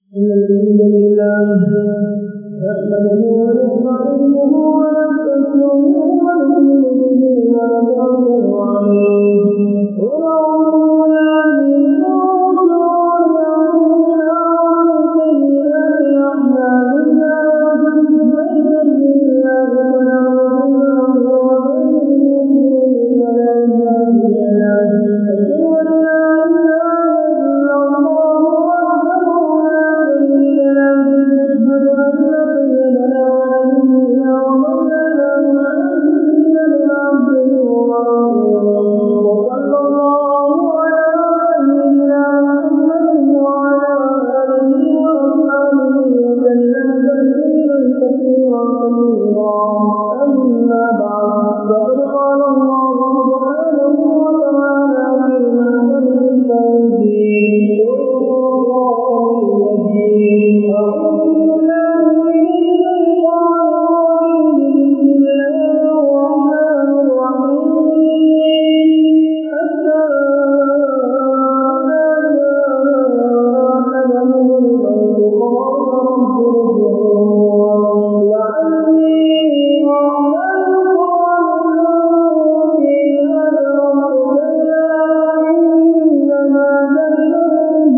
إن الحمد لله نحمده ونستعينه ونستغفره ونؤمن به ونتوكل عليه ونعوذ بالله من شرور أنفسنا ومن سيئات أعمالنا من يهده الله فلا مضل له ومن يضلل فلا هادي له أشهد أن لا إله إلا الله وحده لا شريك له أشهد أن سيدنا ونبينا ومولانا محمدا عبده ورسوله وصلى الله على سيدنا محمد وعلى آله وأصحابه وسلم تسليما كثيرا كثيرا أما بعد فقد قال الله سبحانه وتعالى في محكم التنزيل والقرآن المجيد أعوذ بالله من الشيطان الرجيم بسم الله الرحمن الرحيم حتى أحدهم الموت قال رب ارجعون لعلي أعمل صالحا فيما تركت كلا إنما تدعوه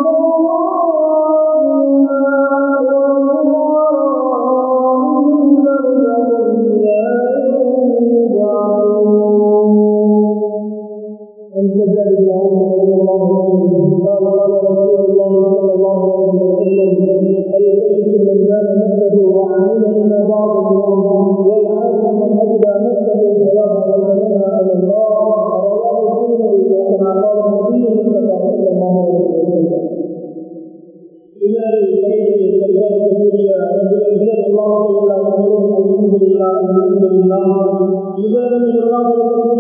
عن جبل الله رضي الله عنه قال قال رسول الله صلى الله عليه وسلم الكيس من كان نفسه وعمل لما بعض اليوم والعالم من اجدى نفسه فلا ظلمنا على الله رواه الترمذي وكما قال النبي صلى الله عليه وسلم إلى الليل كالباب الدنيا رجل إجلال الله إلا يقول الحمد لله الحمد لله إذا لم الله رسول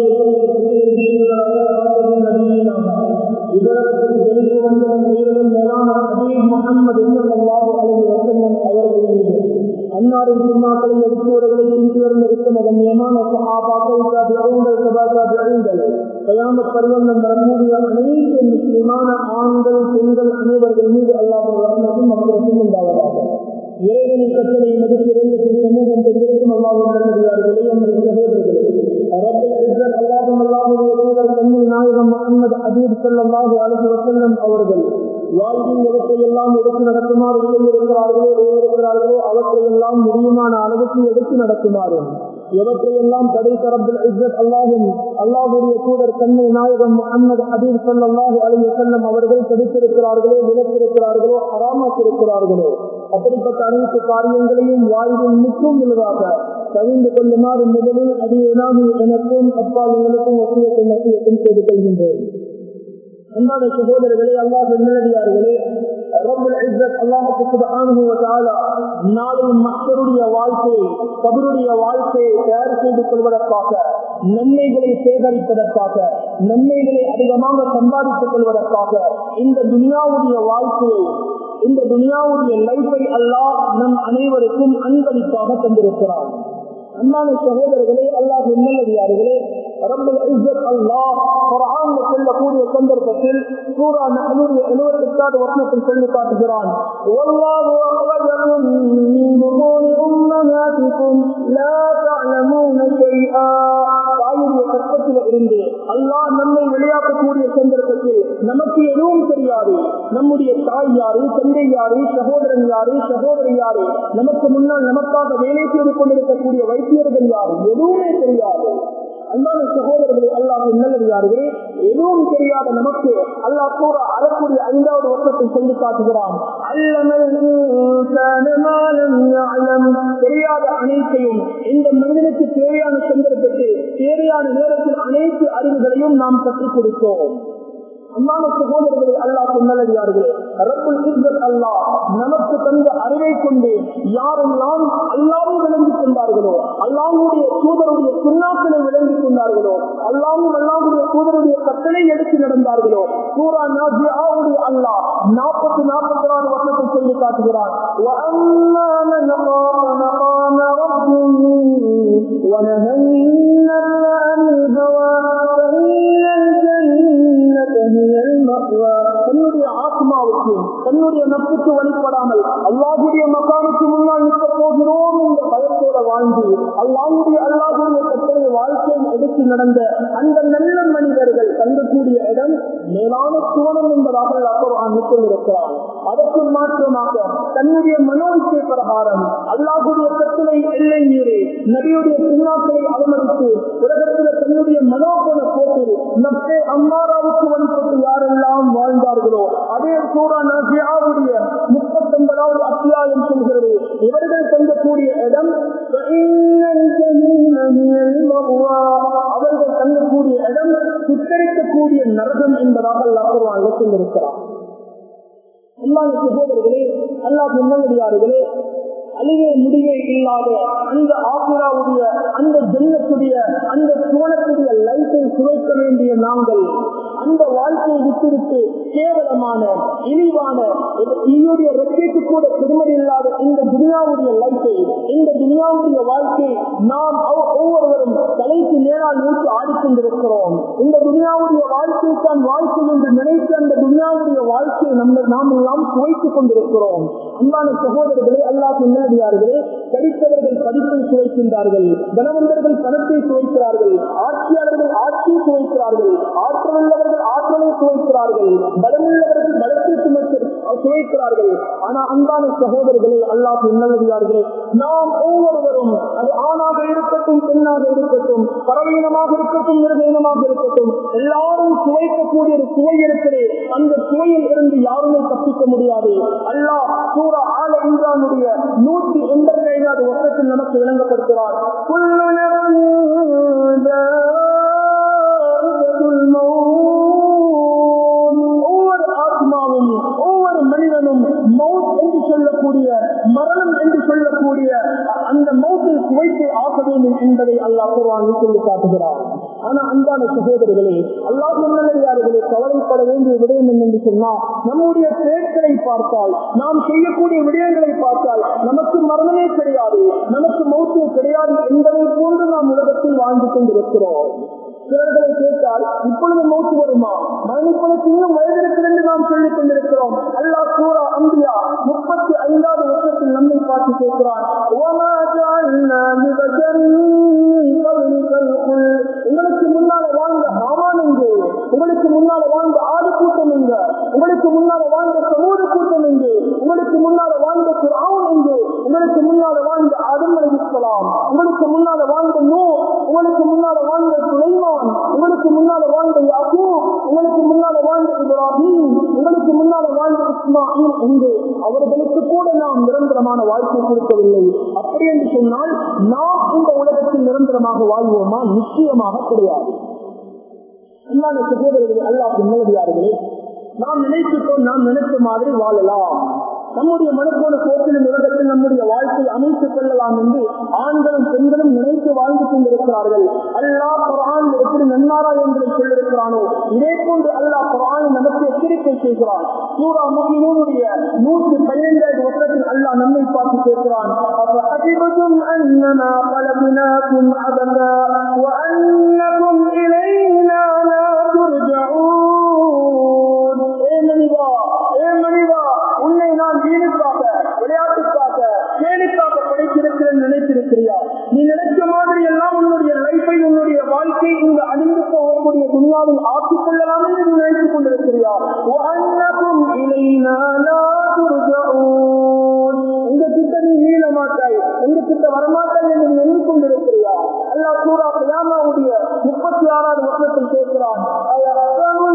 இதற்கு தெரிந்து வந்த உயிரிழந்த மேலான ஹபீப் முகமது ஸல்லல்லாஹு அலைஹி வஸல்லம் அவர்கள் மீது அன்னாரின் சுண்ணாக்களை எடுத்துவர்களை பின்துயர்ந்து இருக்கும் அதன் நியமான சஹாபாக்கள் தாபியங்கள் சபா தாபியங்கள் கயாமத் பருவங்கள் வரக்கூடிய அனைத்து முஸ்லிமான ஆண்கள் பெண்கள் அனைவர்கள் மீது அல்லாஹ் ரஹ்மத்தும் மக்களுக்கும் உண்டாவதாக இறைவனின் கட்டளை மதிப்பிறைந்த சமூகம் பெற்றிருக்கும் அல்லாஹ் நல்லடியார்களே எமது சகோதரர்களே ரப்பல் இஸ்ஸத் அல்லாஹும் அல்லாஹுடைய தூதர் கண்ணில் நாயகம் முகமது ஹபீப் ஸல்லல்லாஹு அலைஹி வஸல்லம் அவர்கள் வாழ்வில் எவற்றையெல்லாம் எடுத்து நடக்குமாறு இருக்கிறார்களோ இருக்கிறார்களோ அவற்றையெல்லாம் முடியுமான அளவுக்கு எடுத்து நடக்குமாறு எவற்றையெல்லாம் படைத்த ரப்பல் இஸ்ஸத் அல்லாஹும் அல்லாஹுடைய தூதர் கண்ணில் நாயகம் முகமது ஹபீப் ஸல்லல்லாஹு அலைஹி வஸல்லம் அவர்கள் தடுத்திருக்கிறார்களோ விலக்கிருக்கிறார்களோ ஹராமாக்கிருக்கிறார்களோ அப்படிப்பட்ட அனைத்து காரியங்களையும் வாழ்வில் முற்றும் முழுதாக தவிர்ந்து கொள்ளுமாறு முதலில் அடியேனாக எனக்கும் அப்பா எங்களுக்கும் ஒப்பியத்தை நசியத்தும் செய்து கொள்கின்றேன் அன்பான சகோதரர்களே அல்லாஹ் நல்லடியார்களே ரப்பல் இஸ்ஸத் அல்லாஹ்வுக்கு சுப்ஹானஹு வ தஆலா நாளை மக்களுடைய வாழ்க்கையை கபருடைய வாழ்க்கையை தயார் செய்து கொள்வதற்காக நன்மைகளை சேகரிப்பதற்காக நன்மைகளை அதிகமாக சம்பாதித்துக் கொள்வதற்காக இந்த துனியாவுடைய வாழ்க்கையை இந்த துனியாவுடைய லைஃபை அல்லாஹ் நம் அனைவருக்கும் அன்பளிப்பாக தந்திருக்கிறார் அன்பான சகோதரர்களே அல்லாஹ் நல்லடியார்களே ரப்பல் இஸ்ஸத் அல்லாஹ் குர்ஆன்ல சொல்லக்கூடிய சந்தர்ப்பத்தில் சூரா நஹ்லுடைய 78வது வசனத்தில் சொல்லி காட்டுகிறான் வல்லாஹு அഖ்ரஜகும் மின் புதூனி உம்மஹாத்திக்கும் லா தஅலமூன ஷைஆ தாயுடைய கற்பத்தில் இருந்து அல்லாஹ் நம்மை விளையாடக்கூடிய சந்தர்ப்பத்தில் நமக்கு எதுவும் தெரியாது நம்முடைய தாய் யாரு தந்தை யாரு சகோதரன் யாரு சகோதரி யாரு நமக்கு முன்னால் நமக்காக வேலை செய்து கொண்டிருக்கக்கூடிய வைத்தியர்கள் யாரு எதுவுமே தெரியாது அன்பான சகோதரர்களே அல்லாஹ் நல்லடியார்களே எதுவும் தெரியாத நமக்கு அல்லாஹ் கூட அறக்கூடிய ஐந்தாவது வருஷத்தை சொல்லி காட்டுகிறான் தெரியாத அனைத்தையும் இந்த மனிதனுக்கு தேவையான சந்தர்ப்பத்தில் தேவையான நேரத்தில் அனைத்து அறிவுகளையும் நாம் கற்றுக் கொடுத்தோம் அல்லாத சகோதரர்களை அல்லாஹ் நல்லடியார்களே ரப்புல் இஸ்ஸத் அல்லாஹ் நமக்கு தந்த அறிவை கொண்டு யாரெல்லாம் அல்லாவும் விளங்கிக் கொண்டார்களோ அல்லாவுடைய தூதருடைய சுண்ணாக்களை விளங்கிக் கொண்டார்களோ அல்லாவும் அல்லாவுடைய தூதருடைய கட்டளை எடுத்து நடந்தார்களோ சூரா நாஜியாவுடைய அல்லாஹ் நாற்பத்தி நாற்பத்தி நாலு வருஷத்தை சொல்லி காட்டுகிறார் وَأَمَّا مَنْ خَافَ مَقَامَ رَبِّهِ وَنَهَى النَّفْسَ عَنِ الْهَوَى فَإِنَّ الْجَنَّةَ هِيَ الْمَأْوَى ஆத்மாவுக்கு தன்னுடைய நட்புக்கு வழிபடாமல் அல்லாஹுடைய மகானுக்கு முன்னால் நிற்க போகிறோம் என்ற பயத்தோட வாழ்ந்து அல்லாஹுடைய அல்லாஹுடைய கட்டளை வாழ்க்கையை எடுத்து நடந்த அந்த நல்ல மனிதர்கள் தங்கக்கூடிய இடம் மேலான சுவனம் என்பதாக அல்லாஹ் இருக்கிறார் அதற்கு மாற்றமாக தன்னுடைய மனோவிச்சை பிரகாரம் அல்லாஹுடைய கட்டளை எல்லை மீறி நபியுடைய சுண்ணாக்களை அவமதித்து உலகத்தில் தன்னுடைய மனோபல போட்டில் நப்சே அம்மாராவுக்கு வழிபட்டு யாரெல்லாம் வாழ்ந்தார்களோ அதே சூரா நசியாவுடைய முப்பத்தி ஒன்பதாவது அத்தியாயம் சொல்கிறது இவர்கள் தங்கக்கூடிய இடம் அவர்கள் தங்கக்கூடிய இடம் சுத்தரிக்கக்கூடிய நரகம் என்பதாக அல்லாஹ் சொல்லியிருக்கிறார் அல்லாஹ் சகோதரர்களே அல்லாஹ் நல்லடியார்களே அழிவே முடிவே இல்லாத அந்த ஆசிராவுடைய அந்த ஜென்னத்துடைய அந்த சுவனத்துடைய லைட்டை சுவைக்க வேண்டிய நாங்கள் அந்த வாழ்க்கையை விட்டுவிட்டு கேவலமான இழிவான ஈயுடைய ரெக்கைக்கு கூட பெருமதி இல்லாத இந்த துனியாவுடைய லைட்டை இந்த துனியாவுடைய வாழ்க்கை நாம் ஒவ்வொருவரும் தலைக்கு மேலால் நோக்கி ஆடிக்கொண்டிருக்கிறோம் இந்த துனியாவுடைய வாழ்க்கை தான் வாழ்க்கை என்று நினைத்து அந்த துனியாவுடைய வாழ்க்கையை நம்ம நாம் எல்லாம் சுவைத்துக் கொண்டிருக்கிறோம் அன்பான சகோதரர்களே அல்லாஹ் முன்னாடியார்களே படித்தவர்கள் படிப்பை சுவைக்கின்றார்கள் தனவந்தர்கள் பணத்தை சுவைக்கிறார்கள் ஆட்சியாளர்கள் ஆட்சியை சுவைக்கிறார்கள் ஆற்றல் உள்ளவர்கள் ஆற்றலை சுவைக்கிறார்கள் பலமுள்ளவர்கள் பலத்தை சுமத்து சுவைக்கிறார்கள் ஆனா அன்பான சகோதரர்களே அல்லாஹ் முன்னடியார்களே நாம் ஒவ்வொருவரும் அது ஆணாக இருக்கட்டும் பெண்ணாக இருக்கட்டும் பறவையினமாக இருக்கட்டும் மிருகீனமாக இருக்கட்டும் எல்லாரும் சுவைக்கக்கூடிய ஒரு சுவை இருக்கிறே அந்த சுவையில் இருந்து யாருமே தப்பிக்க முடியாது அல்லாஹ் சூரா ஆல இம்ரானுடைய நூற்றி எண்பத்தி ஐந்தாவது வருஷத்தில் நமக்கு விளங்கப்படுத்துகிறார் ஒவ்வொரு ஆத்மாவும் ஒவ்வொரு மனிதனும் மவுத் என்று சொல்லக்கூடிய மரணம் என்று சொல்லக்கூடிய அந்த மௌத்தை சுவைத்து ஆக வேண்டும் என்பதை அல்லாஹ் குர்வானில் சொல்லி காட்டுகிறார் ஆனா அன்பான சகோதரர்களே அல்லாஹ் முன்னணியாளர்களே கவலைப்பட வேண்டிய விடயம் என்று சொன்னால் நம்முடைய பேர்களை பார்த்தால் நாம் செய்யக்கூடிய விடயங்களை பார்த்தால் நமக்கு மரணமே கிடையாது நமக்கு மௌத்தே கிடையாது என்பதை போன்று நாம் உலகத்தில் வாழ்ந்து கொண்டிருக்கிறோம் சிலர்களை கேட்டால் இப்பொழுது மௌத்து வருமா மரணிப்பதற்கு இன்னும் வயது இருக்கிறது என்று நாம் சொல்லிக் கொண்டிருக்கிறோம் அல்லாஹ் சூரா அம்பியா முப்பத்தி ஐந்தாவது வருஷத்தில் நம்மை பார்த்து கேட்கிறான் உங்களுக்கு முன்னால வாழ்ந்த ஹாமான் எங்கே உங்களுக்கு முன்னால வாழ்ந்த ஆடு கூட்டம் எங்க உங்களுக்கு முன்னால வாழ்ந்த சமூக கூட்டம் எங்கே உங்களுக்கு முன்னால வாழ்ந்த குரான் எங்கே உங்களுக்கு முன்னால வாழ்ந்த ஆதம் அலிஸ்லாம் உங்களுக்கு முன்னால வாழ்ந்த நூ உங்களுக்கு முன்னால வாழ்ந்த சுலைமான் உங்களுக்கு முன்னால வாழ்ந்த யாக்கூ உங்களுக்கு முன்னால வாழ்ந்த இப்ராஹிம் உங்களுக்கு முன்னால வாழ்ந்த இஸ்மாயில் என்று அவர்களுக்கு கூட நாம் நிரந்தரமான வாழ்க்கை கொடுக்கவில்லை அப்படி என்று சொன்னால் நாம் இந்த உலகத்தில் நிரந்தரமாக வாழ்வோமா நிச்சயமாக கிடையாது அல்லாத சகோதரர்கள் அல்லாஹ் நேரடியார்களே நாம் நினைத்துக்கொண்டு நாம் நினைத்த மாதிரி வாழலாம் நம்முடைய மனப்போன போக்கிலும் உலகத்தில் நம்முடைய வாழ்க்கை அமைத்துக் கொள்ளலாம் என்று ஆண்களும் பெண்களும் நினைத்து வாழ்ந்து கொண்டிருக்கிறார்கள் அல்லாஹ் குரான் எப்படி நன்னாரா என்று சொல்லியிருக்கிறானோ இதே போன்று அல்லாஹ் குரான் நமக்கு எச்சரிக்கை செய்கிறான் சூரா முகினுடைய நூற்றி பதினைந்தாவது வருடத்தில் அல்லாஹ் நம்மை பார்த்து கேட்கிறான் أَفَحَسِبْتُمْ أَنَّمَا خَلَقْنَاكُمْ عَبَثًا وَأَنَّكُمْ إِلَيْنَا لَا تُرْجَعُونَ ஏ மனிதா ஏ மனிதா உன்னை நான் வீணுக்காக விளையாட்டுக்காக கேலிக்காக படைத்திருக்கிறேன் நினைத்திருக்கிறியா நீ நினைச்ச மாதிரி எல்லாம் உன்னுடைய லைஃபை உன்னுடைய வாழ்க்கை இந்த அழிந்து போகக்கூடிய துணியாவில் ஆக்கிக் கொள்ளலாம் என்று நீ நினைத்துக் கொண்டிருக்கிறியா وَأَنَّكُمْ إِلَيْنَا لَا تُرْجَعُونَ உங்க கிட்ட நீ மீள மாட்டாய் உங்க கிட்ட வரமாட்டாய் என்று நீ எண்ணிக்கொண்டிருக்கிறியா அல்லாஹ் சூரா கியாமாவுடைய முப்பத்தி ஆறாவது வருஷத்தில் கேட்கிறான் அயஹ்சபுல்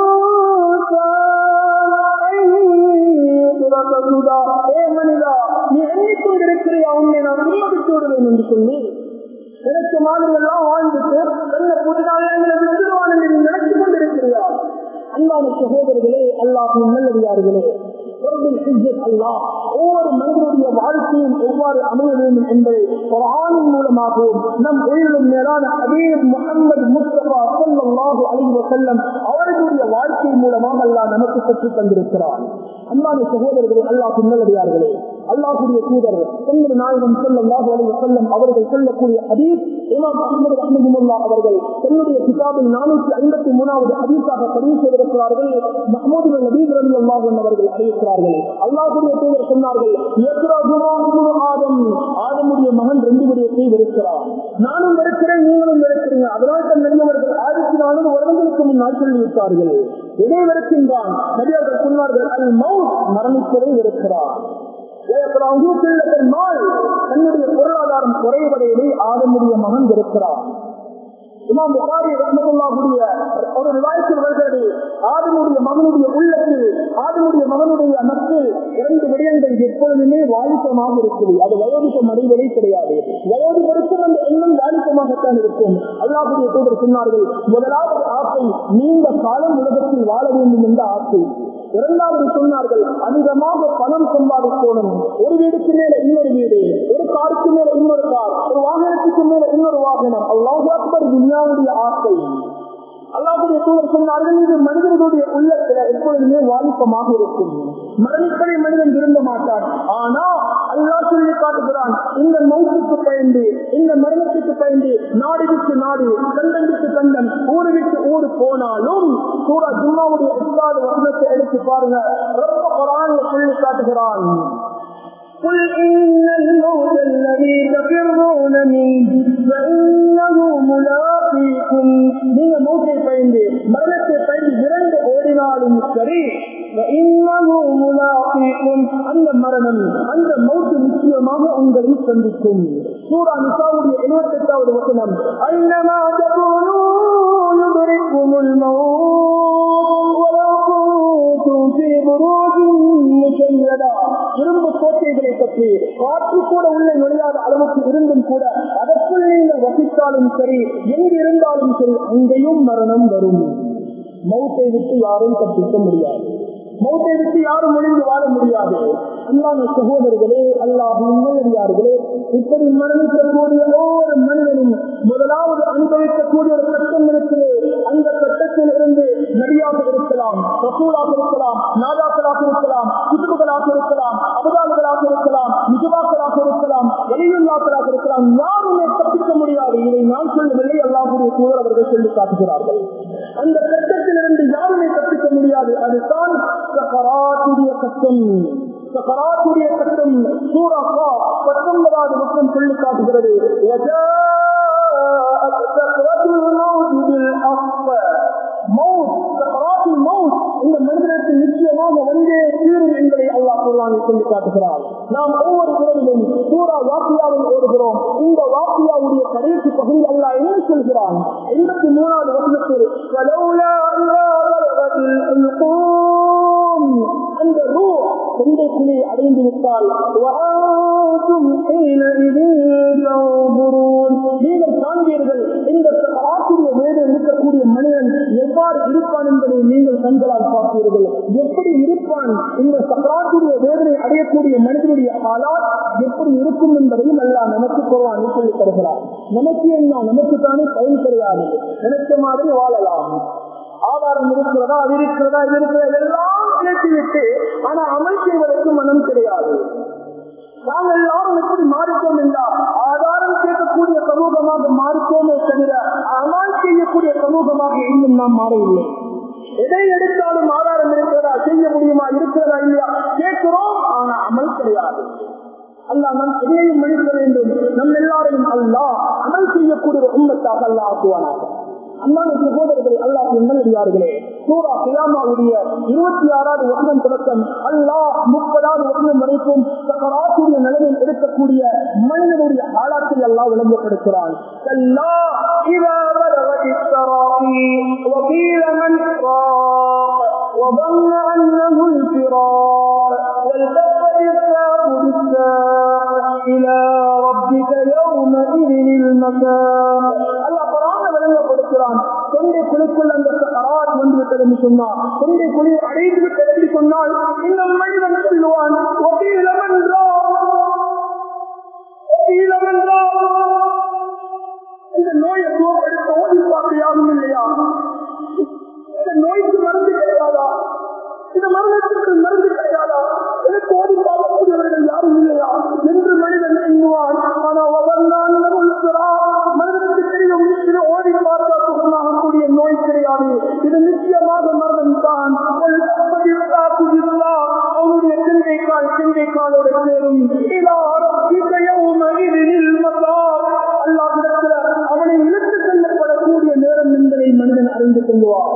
ஏ மனிதா நீ எண்ணிக்கொண்டிருக்கிறியா உன்னை நான் உண்மதித்து விடுவேன் என்று சொல்லி நினைச்ச மாதிரி எல்லாம் வாழ்ந்துட்டு நல்ல புதிதாக எங்களை விட்டுருவான் என்று நீ நினைச்சு கொண்டிருக்கிறியா அன்பான சகோதரர்களே அல்லாஹின் நல்லடியார்களே அல்லாஹ் ஒவ்வொரு மனிதனுடைய வாழ்க்கையும் எவ்வாறு அமைய வேண்டும் என்பதை ஒரு ஆணின் மூலமாகவும் நம் உள்ளும் மேலான அதீர் முகமது முஸ்தபா சொல்லாஹு அலிவ செல்லம் அவர்களுடைய வாழ்க்கை மூலமாக அல்லாஹ் நமக்கு கற்றுத் தந்திருக்கிறார் அன்பான சகோதரர்களே அல்லாஹ் பின்னலடியார்களே அல்லாஹுடைய தூதர் சென்ற நாயகம் செல்லம் செல்லம் அவர்கள் சொல்லக்கூடிய அதீத் இமாம் அஹமது அஹமதுல்லா அவர்கள் தன்னுடைய கிதாபில் நானூற்றி ஐம்பத்தி மூணாவது அதீசாக பதிவு செய்திருக்கிறார்கள் மஹமூது நபீத் ரவி அல்லாஹன் அவர்கள் அறிவிக்கிறார்கள் அல்லாஹுடைய தூதர் சொன்னார்கள் ஆதம் ஆதமுடைய மகன் ரெண்டு விடயத்தை வெறுக்கிறார் நானும் வெறுக்கிறேன் நீங்களும் வெறுக்கிறீங்க அதனால் தன் நண்பர்கள் ஆயிரத்தி நானூறு வருடங்களுக்கு முன்னால் சொல்லிவிட்டார்கள் எதை வெறுக்கின்றான் நபியர்கள் சொன்னார்கள் அல் மவுத் மரணிப்பதை வெறுக்கிறார் தன்னுடைய பொருளாதாரம் குறைவடையதை ஆதமுடைய மகன் இருக்கிறார் இமாம் புகாரி ரஹமத்துல்லாஹுடைய ஒரு விவாதத்தில் வருகிறது ஆதமுடைய மகனுடைய உள்ளத்தில் ஆதமுடைய மகனுடைய நட்பில் இரண்டு விடயங்கள் எப்பொழுதுமே வாலிபமாக இருக்குது அது வயோதிக்கம் அடைவதே கிடையாது வயோதிபருக்கும் அந்த எண்ணம் வாலிபமாகத்தான் இருக்கும் அல்லாஹுடைய தூதர் சொன்னார்கள் முதலாவது ஆசை நீண்ட காலம் உலகத்தில் வாழ வேண்டும் என்ற ஆசை இரண்டாவது சொன்னார்கள் அதிகமாக பணம் சம்பாதிக்கணும் ஒரு வீடுக்கு மேல இன்னொரு வீடு ஒரு காருக்கு மேல இன்னொரு கார் ஒரு வாகனத்துக்கு மேல இன்னொரு வாகனம் அல்லாஹ் அக்பர் துன்யாவுடைய ஆசை அல்லாஹுடைய தூதர் சொன்னார்கள் இது மனிதர்களுடைய உள்ளத்துல எப்பொழுதுமே வாலிப்பமாக இருக்கும் மரணிப்பதை மனிதன் விரும்ப மாட்டான் ஆனா அல்லாஹ் சொல்லி காட்டுகிறான் இந்த மௌத்துக்கு பயந்து இந்த மரணத்துக்கு பயந்து நாடு விட்டு நாடு கண்டன் விட்டு கண்டன் ஊரு விட்டு ஊரு போனாலும் சூரா ஜும்மாவுடைய எட்டாவது வசனத்தை எடுத்து பாருங்க ரொம்ப குரான் சொல்லி காட்டுகிறான் قل إن الموت الذي تفرون منه فإنه ملاقيكم நீங்க மௌத்தை பயந்து மரணத்தை பயந்து விரண்டு ஓடினாலும் சரி அந்த மரணம் அந்த மௌத்து நிச்சயமாக உங்களை சந்திக்கும் சூரா நிசாவுடைய எழுபத்தி எட்டாவது வசனம் ஐநமா يدرككم الموت ولو كنتم في بروج مشيدة இரும்பு கோட்டைகளை பற்றி காற்று கூட உள்ள நுழையாத அளவுக்கு இருந்தும் கூட அதற்குள் நீங்கள் வசித்தாலும் சரி எங்கு இருந்தாலும் சரி அங்கேயும் மரணம் வரும் மௌத்தை விட்டு யாரும் தப்பிக்க முடியாது மௌத்தை விட்டு யாரும் ஒளிந்து வாழ முடியாது அல்லாத சகோதரர்களே அல்லாஹ் உண்மையார்களே இப்படி மரணிக்கக்கூடிய ஒவ்வொரு மனிதனும் முதலாவது அனுபவிக்கக்கூடிய ஒரு கட்டம் இருக்குது அந்த கட்டத்தில் இருந்து நடியாக இருக்கலாம் ரசூலாக இருக்கலாம் நாதாக்களாக இருக்கலாம் குதுபுகளாக இருக்கலாம் அபதால்களாக இருக்கலாம் நிஜமாக்களாக இருக்கலாம் வெளியுள்ளாக்களாக இருக்கலாம் யாருமே தப்பிக்க முடியாது இதை நான் சொல்லவில்லை அல்லாஹுடைய தூதர் அவர்கள் சொல்லி காட்டுகிறார்கள் அந்த கட்டத்திலிருந்து யாருமே தப்பிக்க முடியாது அதுதான் சக்கராத்துடைய கட்டம் சக்கராத்துடைய கட்டம் சூறாக்கா பத்தொன்பதாவது பக்கம் சொல்லி காட்டுகிறது இந்த மனிதனுக்கு நிச்சயமாக வந்தே தீரும் என்பதை அல்லாஹ் குர்வானை சொல்லி காட்டுகிறார் நாம் ஒவ்வொரு இரவிலும் சூரா வாக்கியாவில் ஓடுகிறோம் இந்த வாக்கியாவுடைய கடைசி பகுதி அல்லாஹ் என்ன சொல்கிறான் எண்பத்தி மூணாவது வருஷத்தில் அந்த ரூ தொண்டைக்குள்ளே அடைந்து விட்டால் நீங்கள் காண்பீர்கள் இந்த ஆசிரிய வேதம் இருக்கக்கூடிய மனிதன் எவ்வாறு இருப்பான் என்பதை நீங்கள் கண்களால் பார்ப்பீர்கள் எப்படி இருப்பான் இந்த சக்கராத்துடைய வேதனை அடையக்கூடிய மனிதனுடைய ஆளால் எப்படி இருக்கும் என்பதையும் அல்லா நமக்கு குறவான் சொல்லி தருகிறார் நமக்கு என்ன நமக்கு தானே பயன் கிடையாது நினைச்ச மாதிரி வாழலாம் ஆதாரம் இருக்கிறதா அது இருக்கிறதா இது இருக்கிறதா எல்லாம் கேட்டுவிட்டு ஆனா அமல் செய்வதற்கு மனம் கிடையாது நாங்கள் எல்லாரும் எப்படி மாறிட்டோம் என்றால் ஆதாரம் கேட்கக்கூடிய சமூகமாக மாறிட்டோமே தவிர அமல் செய்யக்கூடிய சமூகமாக இன்னும் நாம் மாறவில்லை எதை எடுத்தாலும் ஆதாரம் இருக்கிறதா செய்ய முடியுமா இருக்கிறதா இல்லையா கேட்கிறோம் ஆனா அமல் கிடையாது அல்லா நம் எதையும் மன்னிக்க வேண்டும் நம் எல்லாரையும் அல்லா அமல் செய்யக்கூடிய ஒரு உண்மத்தாக அல்லா ஆக்குவானாக அண்ணாங்க சகோதரர்கள் அல்லாஹ் நல்லடியார்களே சூரா கியாமாவுடைய இருபத்தி ஆறாவது வருடம் தொடக்கம் அல்லாஹ் முப்பதாவது வருடம் வரைக்கும் சக்கராத்துடைய நிலையில் இருக்கக்கூடிய மனிதனுடைய ஆளாத்தை எல்லாம் விளங்கப்படுத்துகிறான் கல்லா إذا بلغت التراقي وقيل من راق وظن أنه الفراق والتفت الساق بالساق إلى ربك يومئذ المساق الله قرآن விளங்கப்படுத்துகிறான் தொண்டை குழிக்குள் அந்த சராத் வந்து விட்டது என்று சொன்னார் தொண்டை குழி அடைந்து விட்டது என்று சொன்னால் இந்த மனிதன் சொல்லுவான் இந்த நோயை எடுத்து ஓடி பார்க்க யாரும் இல்லையா இந்த நோய்க்கு மருந்து கிடையாதா இந்த மரணத்திற்கு மருந்து கிடையாதா இது நிச்சயமாக மரணம் தான் அவனுடைய சிந்தை கால் சிந்தை காலோடு சேரும் அல்லாஹிடத்தில் அவனை இழுத்துக் செல்லப்படக்கூடிய நேரம் என்பதை மனிதன் அறிந்து கொள்வார்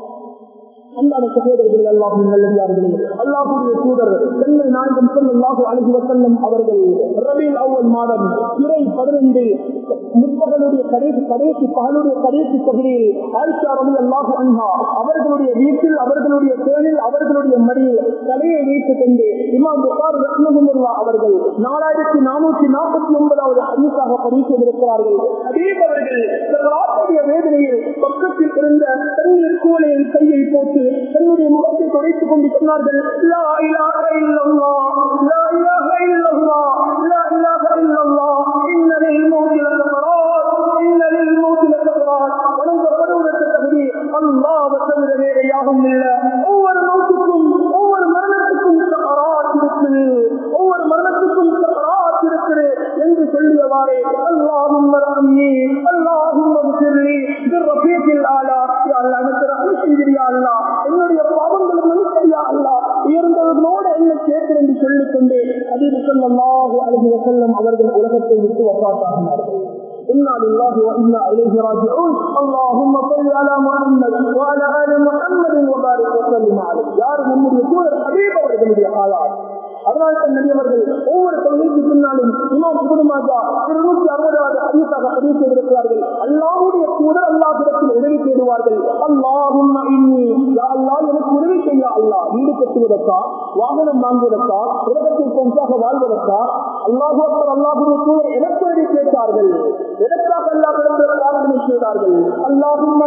அன்பான சகோதரர்கள் அல்லாஹும் நல்லதார்களே அல்லாஹுடைய தூதர் சென்னை நாயகம் செல்லாஹு அழகி வசல்லம் அவர்கள் ரபில் அவ்வல் மாதம் துறை பதினைந்து முற்பகலுடைய கடைசி கடைசி பகலுடைய கடைசி பகுதியில் ஆயிஷா ரவி அல்லாஹு அன்ஹா அவர்களுடைய வீட்டில் அவர்களுடைய தேனில் அவர்களுடைய மடியில் தலையை வைத்துக் கொண்டு இமாம் புகார் ரத்னகுமர்வா அவர்கள் நாலாயிரத்தி நானூற்றி நாற்பத்தி ஒன்பதாவது அறிவிப்பாக பதிவு செய்திருக்கிறார்கள் அதே அவர்கள் ராத்திரிய வேதனையில் பக்கத்தில் இருந்த தண்ணீர் கூலையில் கையை போட்டு தன்னுடைய முகத்தை துடைத்துக் கொண்டு சொன்னார்கள் லா இலாஹ இல்லல்லாஹ் லா இலாஹ இல்லல்லாஹ் லா இலாஹ இல்லல்லாஹ் இன்ன லில் மௌத்தி லசக்கராத் இன்ன லில் மௌத்தி லசக்கராத் வணங்கப்படுவதற்கு தகுதி அல்லாஹ் தவிர வேற யாரும் இல்லை ஒவ்வொரு மௌத்துக்கும் ஒவ்வொரு மரணத்துக்கும் சக்கராத் இருக்குது ஒவ்வொரு மரணத்துக்கும் சக்கராத் இருக்குது என்று சொல்லியவாறே அல்லாஹும் ரஹ்மி அல்லாஹும் மக்ஃபிர்லி பிர்ரஃபீகில் ஆலா யா அல்லாஹ் எனக்கு ரஹ்மத் செஞ்சிரியா அல்லாஹ் என்னுடைய பாவங்கள் மன்னிச்சியா அல்லாஹ் உயர்ந்தவர்களோடு என்ன சேர்த்து என்று சொல்லிக் கொண்டே அதில் சொல்லல்லாஹு அலைஹி வஸல்லம் அவர்கள் உலகத்தை விட்டு வஃபாத்தாகினார்கள் إنا لله وإنا إليه راجعون اللهم صل على محمد وعلى آل محمد وبارك وسلم عليه யார் நம்முடைய தூதர் ஹபீப் அவர்களுடைய ஆளார் அதனால் தான் நபியவர்கள் ஒவ்வொரு தொழிலுக்கு பின்னாலும் இமாம் குடுமாஜா இருநூத்தி அறுபதாவது அதிகமாக பதிவு செய்திருக்கிறார்கள் அல்லாவுடைய தூதர் அல்லாஹிடத்தில் உதவி தேடுவார்கள் அல்லாஹும் அல்லாஹ் எனக்கு உதவி செய்ய அல்லா வீடு கட்டுவதற்கா வாகனம் வாங்குவதற்கா உலகத்தில் சொந்தாக வாழ்வதற்கா அல்லாஹு அக்பர் அல்லாஹுடைய தூதர் எனக்கு உதவி கேட்டார்கள் எதற்காக அல்லாஹ் பிரார்த்தனை செய்தார்கள் அல்லாஹும்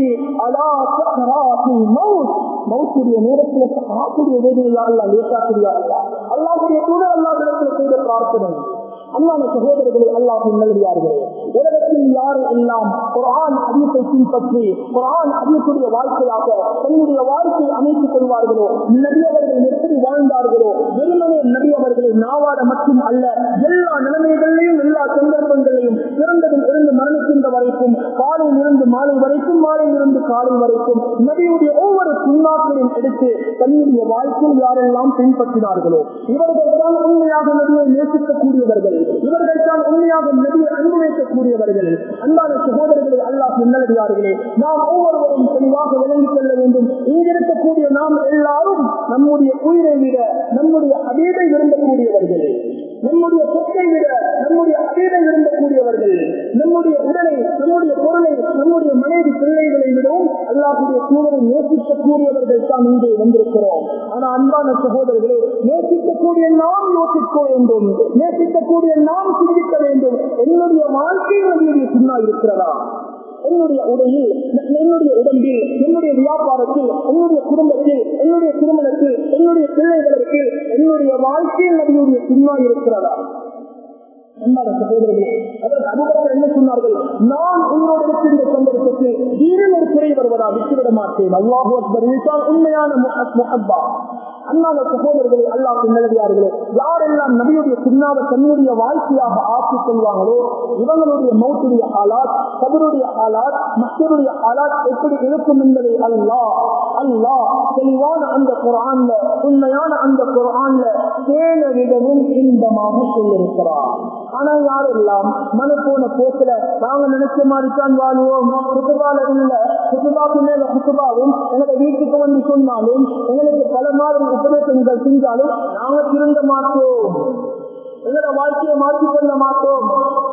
அலா சக்கராத்தில் மவுத் மவுத்துடைய நேரத்தில் சக்கராத்துடைய வேதனையா அல்லா லேசாக்குறியா அல்லா அல்லாஹுடைய தூதர் அல்லாஹிடத்தில் செய்த பிரார்த்தனை அல்லாத சகோதரர்களை அல்லாஹ் நல்லடியார்களே உலகத்தில் யார் எல்லாம் குரான் அதிகத்தை பின்பற்றி குரான் அதிகத்துடைய வாழ்க்கையாக தன்னுடைய வாழ்க்கையை அமைத்துக் கொள்வார்களோ நபியவர்கள் எப்படி வாழ்ந்தார்களோ வெறுமனே நபியவர்களை நாவாட மட்டும் அல்ல எல்லா நிலைமைகளிலையும் எல்லா சந்தர்ப்பங்களையும் பிறந்ததில் இருந்து மரணிக்கின்ற வரைக்கும் காலையில் இருந்து மாலை வரைக்கும் மாலையில் இருந்து காலை வரைக்கும் நபியுடைய ஒவ்வொரு சுண்ணாக்களையும் எடுத்து தன்னுடைய வாழ்க்கையில் யாரெல்லாம் பின்பற்றினார்களோ இவர்கள் தான் உண்மையாக நபியை நேசிக்கக்கூடியவர்கள் இவர்கள் தான் உண்மையாக நபியை அனுபவிக்கக்கூடியவர்கள் அன்பான சகோதரர்களை அல்லாஹ் நல்லடியார்களே நாம் ஒவ்வொருவரும் தெளிவாக விளங்கிக் கொள்ள வேண்டும் இங்கிருக்கக்கூடிய நாம் எல்லாரும் நம்முடைய உயிரை விட நம்முடைய அதீதை விரும்பக்கூடியவர்கள் நம்முடைய சொத்தை விட நம்முடைய அதீதை விரும்பக்கூடியவர்கள் நம்முடைய உடலை நம்முடைய பொருளை நம்முடைய மனைவி பிள்ளைகளை விடவும் அல்லாஹுடைய சூழலை நேசிக்கக்கூடியவர்கள் தான் இங்கே வந்திருக்கிறோம் ஆனா அன்பான சகோதரர்களே நேசிக்கக்கூடிய நாம் யோசிக்க வேண்டும் நேசிக்கக்கூடிய நாம் சிந்திக்க வேண்டும் என்னுடைய வாழ்க்கை நம்முடைய சுண்ணா இருக்கிறதா என்னுடைய உடையில் என்னுடைய உடம்பில் என்னுடைய வியாபாரத்தில் என்னுடைய குடும்பத்தில் என்னுடைய திருமணத்தில் என்னுடைய பிள்ளைகளுக்கு என்னுடைய வாழ்க்கையில் நம்முடைய சுண்ணா இருக்கிறதா அன்பான சகோதரர்களே அதற்கு அனுபவத்தில் என்ன சொன்னார்கள் நான் உங்களோட இருக்கின்ற சந்தர்ப்பத்தில் வீரில் ஒரு குறை வருவதா விட்டுவிட மாட்டேன் அல்லாஹு அக்பர் இதுதான் உண்மையான முஹப்பா அண்ணாத சகோதரர்களே அல்லாஹ் நல்லதார்களே யாரெல்லாம் நபியுடைய சின்னாவை தன்னுடைய வாழ்க்கையாக ஆக்கிக் கொள்வாங்களோ இவங்களுடைய மௌத்துடைய ஆளாத் கபருடைய ஆளாத் மக்களுடைய ஆளாத் எப்படி இருக்கும் என்பதை அல்லாஹ் அல்லாஹ் தெளிவான அந்த குரான்ல உண்மையான அந்த குரான்ல தேன விடவும் இன்பமாக சொல்லிருக்கிறார் ஆனா யாரெல்லாம் மனு போன போக்குல நாங்க நினைச்ச மாதிரி தான் வாழ்வோம் குத்துபால இல்ல குத்துபாக்கு மேல குத்துபாவும் எங்களை வீட்டுக்கு வந்து சொன்னாலும் எங்களுக்கு பல மாதிரி உபதேசங்கள் செஞ்சாலும் நாங்க திருந்த மாட்டோம் எங்களோட வாழ்க்கையை மாற்றிக் கொள்ள மாட்டோம்